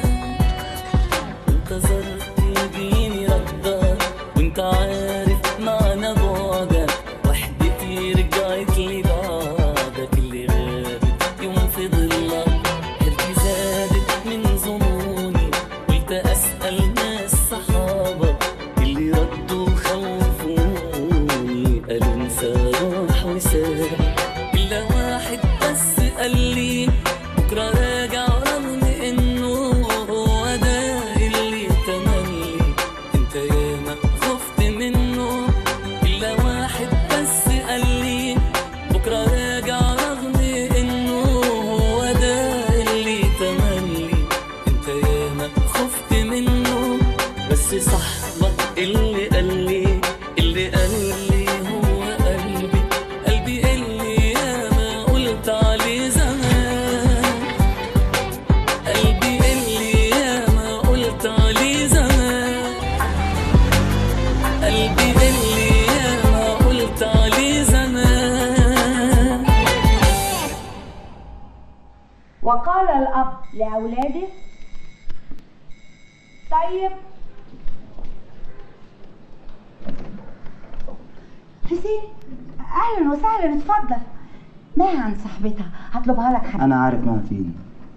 انتظرت يجيني ردك وانت عارف معنى بعدك وحدتي رجعت لي بعدك اللي غابت يوم في ظلك حيرتي زادت من ظنوني قلت أسأل ناس صحابك اللي ردوا خوفوني قالوا انسى راح وساب إلا واحد بس قال لي بكرة راجع رغم إنه هو ده اللي تملي انت ياما خفت منه إلا واحد بس قال لي بكرة راجع رغم إنه هو ده اللي تملي انت ياما خفت منه بس صاحبك اللي قال لي اللي قال لي هو قلبي قلبي اللي ياما قلت عليه زمان قلبي اللي ياما قلت عليه زمان قلبي اللي ياما قلت عليه زمان وقال الأب لأولاده طيب حسين أهلا وسهلا اتفضل ما عن صاحبتها هطلبها لك حاجة انا عارف مها فين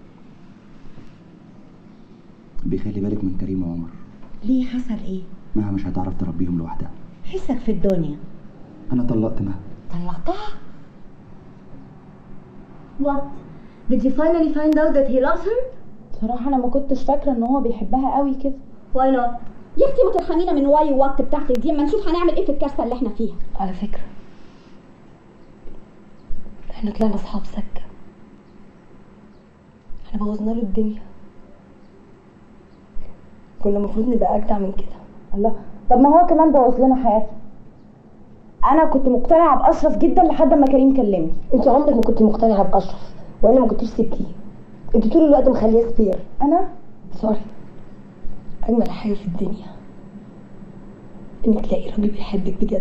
بيخلي بالك من كريم وعمر ليه حصل ايه؟ مها مش هتعرف تربيهم لوحدها حسك في الدنيا انا طلقت مها طلعتها؟ What? Did you finally find out that he loves her? بصراحة أنا ما كنتش فاكرة إن هو بيحبها قوي كده. واي نوت يا اختي ما ترحمينا من واي وات بتاعتك دي اما نشوف هنعمل ايه في الكارثه اللي احنا فيها على فكرة احنا طلعنا اصحاب سكة احنا بوظنا له الدنيا كنا المفروض نبقى اجدع من كده الله طب ما هو كمان بوظ لنا حياته. أنا كنت مقتنعة بأشرف جدا لحد ما كريم كلمني. انت عمرك ما كنت مقتنعة بأشرف وانا ما كنتش سبتيه انت طول الوقت مخليه سبير أنا؟ سوري اجمل حاجة في الدنيا انك تلاقي راجل بيحبك بجد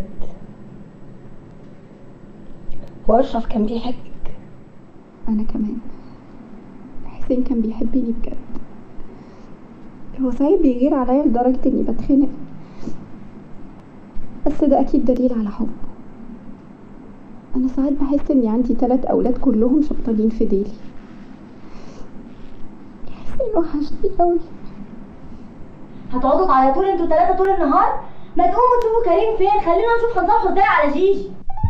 واشرف كان بيحبك انا كمان حسين كان بيحبني بجد هو صحيح بيغير عليا لدرجة اني بتخنق بس بس ده اكيد دليل على حب انا ساعات بحس اني عندي ثلاث اولاد كلهم شبطانين في ديلي حسين وحشني قوي هتقعدوا تعيطوا لي انتوا ثلاثه طول النهار ما تقوموا تشوفوا كريم فين خلينا نشوف هنصالحه ازاي على جيجي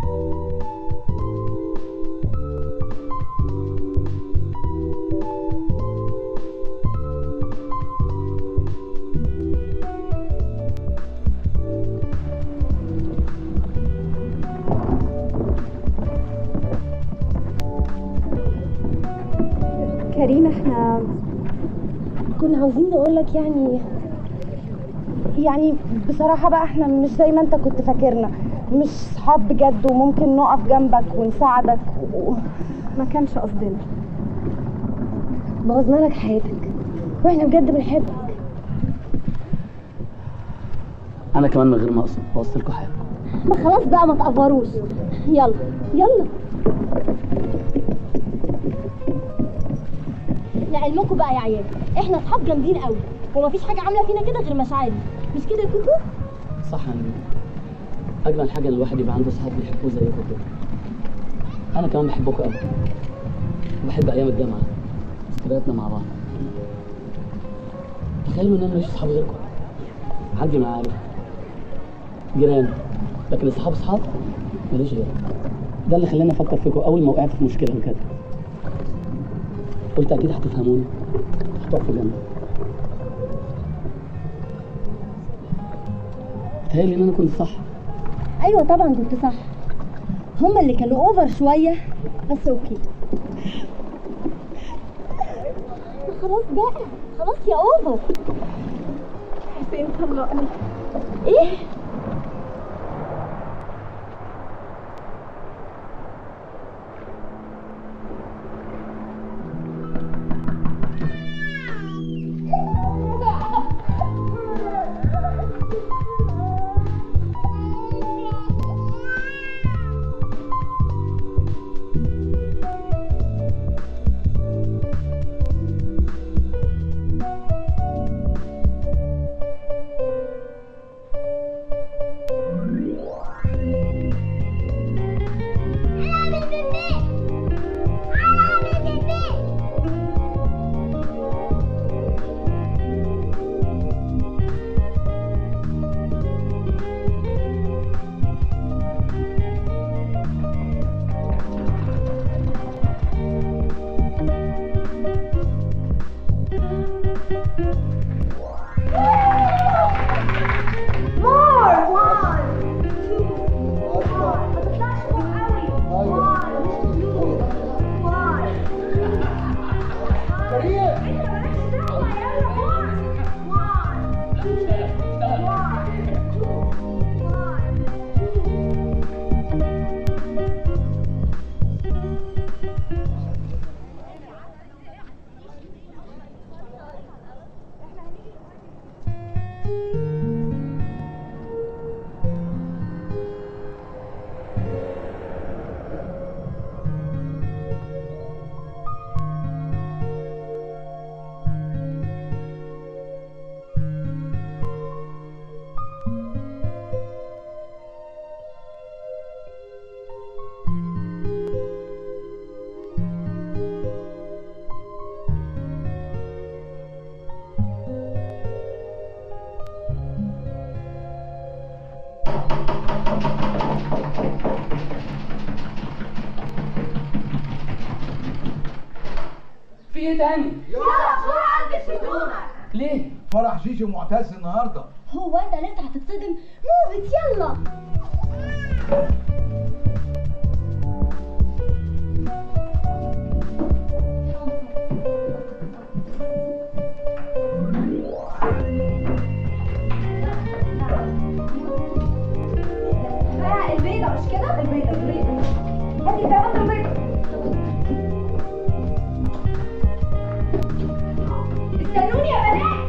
كريم احنا كنا عاوزين نقول لك يعني يعني بصراحة بقى احنا مش زي ما انت كنت فاكرنا مش صحاب بجد وممكن نقف جنبك ونساعدك و... ما كانش قصدنا بوظنا لك حياتك واحنا بجد بنحبك انا كمان من غير ما اقصد بوظت لكم حياتكم ما خلاص بقى ما تقفروش يلا يلا لعلمكم بقى يا عيال احنا اصحاب جامدين قوي ومفيش حاجه عامله فينا كده غير مشاعرنا مش كده يا كوكو صح يعني اجمل حاجه ان الواحد يبقى عنده صحاب بيحبوه زيكم كده انا كمان بحبكم قوي وبحب ايام الجامعه ذكرياتنا مع بعض تخيلوا ان انا ماليش صحاب غيركم عندي معارف جيران لكن اصحاب اصحاب ماليش غيركم ده اللي خلاني افكر فيكم اول ما وقعت في مشكله وكده قلت اكيد هتفهموني هتقفوا جنبي تهيألي ان انا كنت صح ايوه طبعا كنت صح هما اللي كانوا اوفر شويه بس اوكي خلاص بقى خلاص يا اوفر حسين طلقني ايه في ايه تاني؟ يلا بسرعة البس هدومك ليه؟ فرح شيشي ومعتز النهارده هو انت لسه هتتصدم موفت يلا بقى البيضة مش كده؟ البيضة البيضة هاتي البيضة البيضة استنوني يا بنات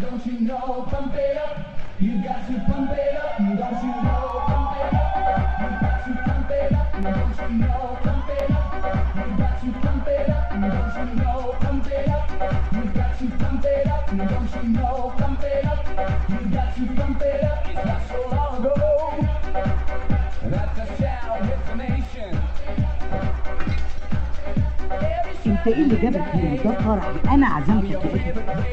Don't you know, pump it up. You got to pump it up. Don't you know, pump it up. You got to pump it up. Don't you know, pump it up. You got to pump it up. Don't you know, pump it up. You got to pump it up. Don't you know, pump it up. You got to pump it up. It's not so long ago. That's a sound information. انت ايه اللي جابك هنا ده فرحي انا عزمتك ايه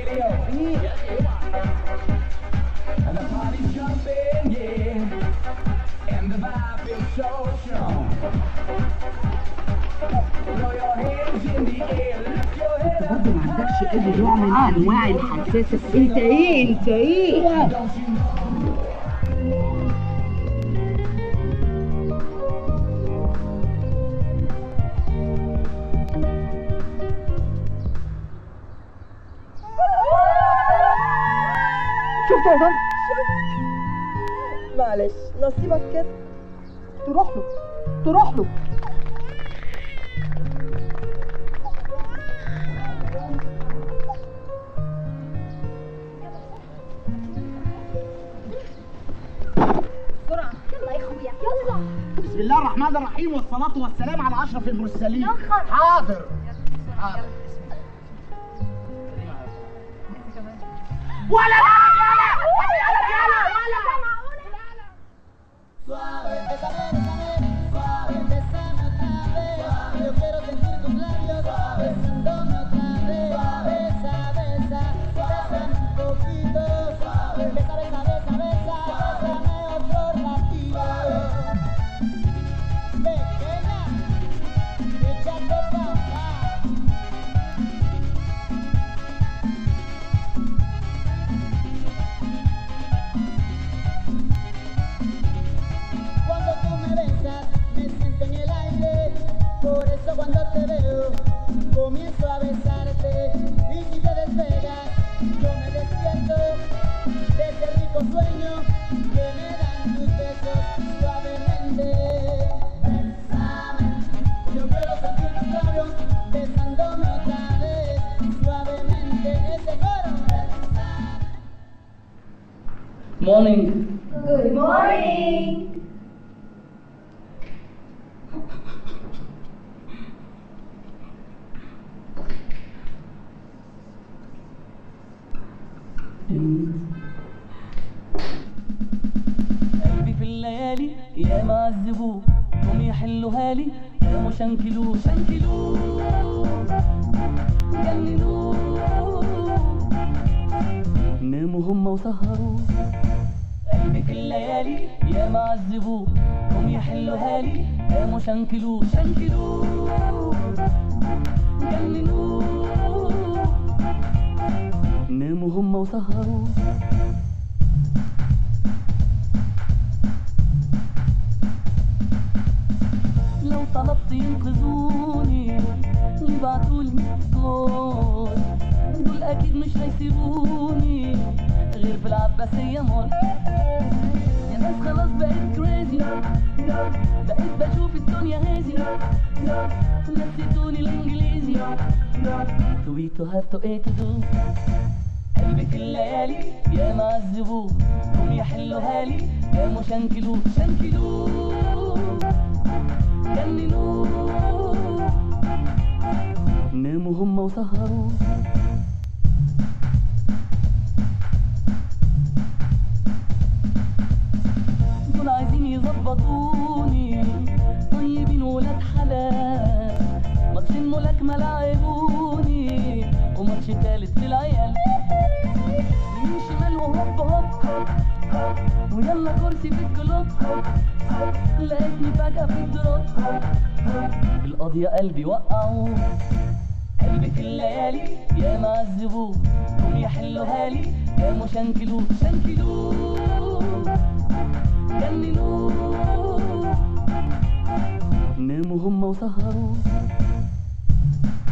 And the party's jumping, yeah. And the vibe feels so strong. Throw your hands in the air, lift your head انت برضه ما عندكش اي نوع من انواع الحساسه انت ايه انت ايه شفت يا طنط معلش نصيبك كده تروح له تروح له بسرعة يلا يا اخويا يلا بسم الله الرحمن الرحيم والصلاة والسلام على أشرف المرسلين حاضر حاضر ولا لا يلا يلا يلا يلا Cuando tú me besas, me siento en el aire. Por eso cuando te veo, comienzo a besarte. Y si te despegas, yo me despierto de ese rico sueño que me dan tus besos suavemente. Bésame, yo quiero sentir tus labios besándome otra vez suavemente. Ese coro. Morning. Good morning. قلبي في الليالي يا معذبوه هم يحلوها لي يا مشنكلوه شنكلوه جننوه ناموا هم وسهروا قلبي في الليالي يا معذبوه هم يحلوها لي يا مشنكلوه شنكلوه جننوه ناموا هم وسهروا لو طلبت ينقذوني يبعتولي جول دول اكيد مش هيسيبوني غير في العباسية مول يا ناس خلاص بقيت كريزي بقيت بشوف الدنيا هازي نسيتوني الانجليزي to be to have to a to do قلبي في الليالي يا معذبوه هم يحلوها لي يا مشنكلوه شنكلوه جننوه ناموا هم وسهروا دول عايزين يظبطوني طيبين ولاد حلال ماتشين ملاكمة لعبوني وماتش تالت للعيال يمين شمال وهوب هوب ويلا كرسي في الكلوب لقيتني فجأة في الدروب القضية قلبي وقعوه قلبي في الليالي يا معذبوه هم يحلوها لي يا مشنكلوه شنكلوه جننوه ناموا هم وسهروا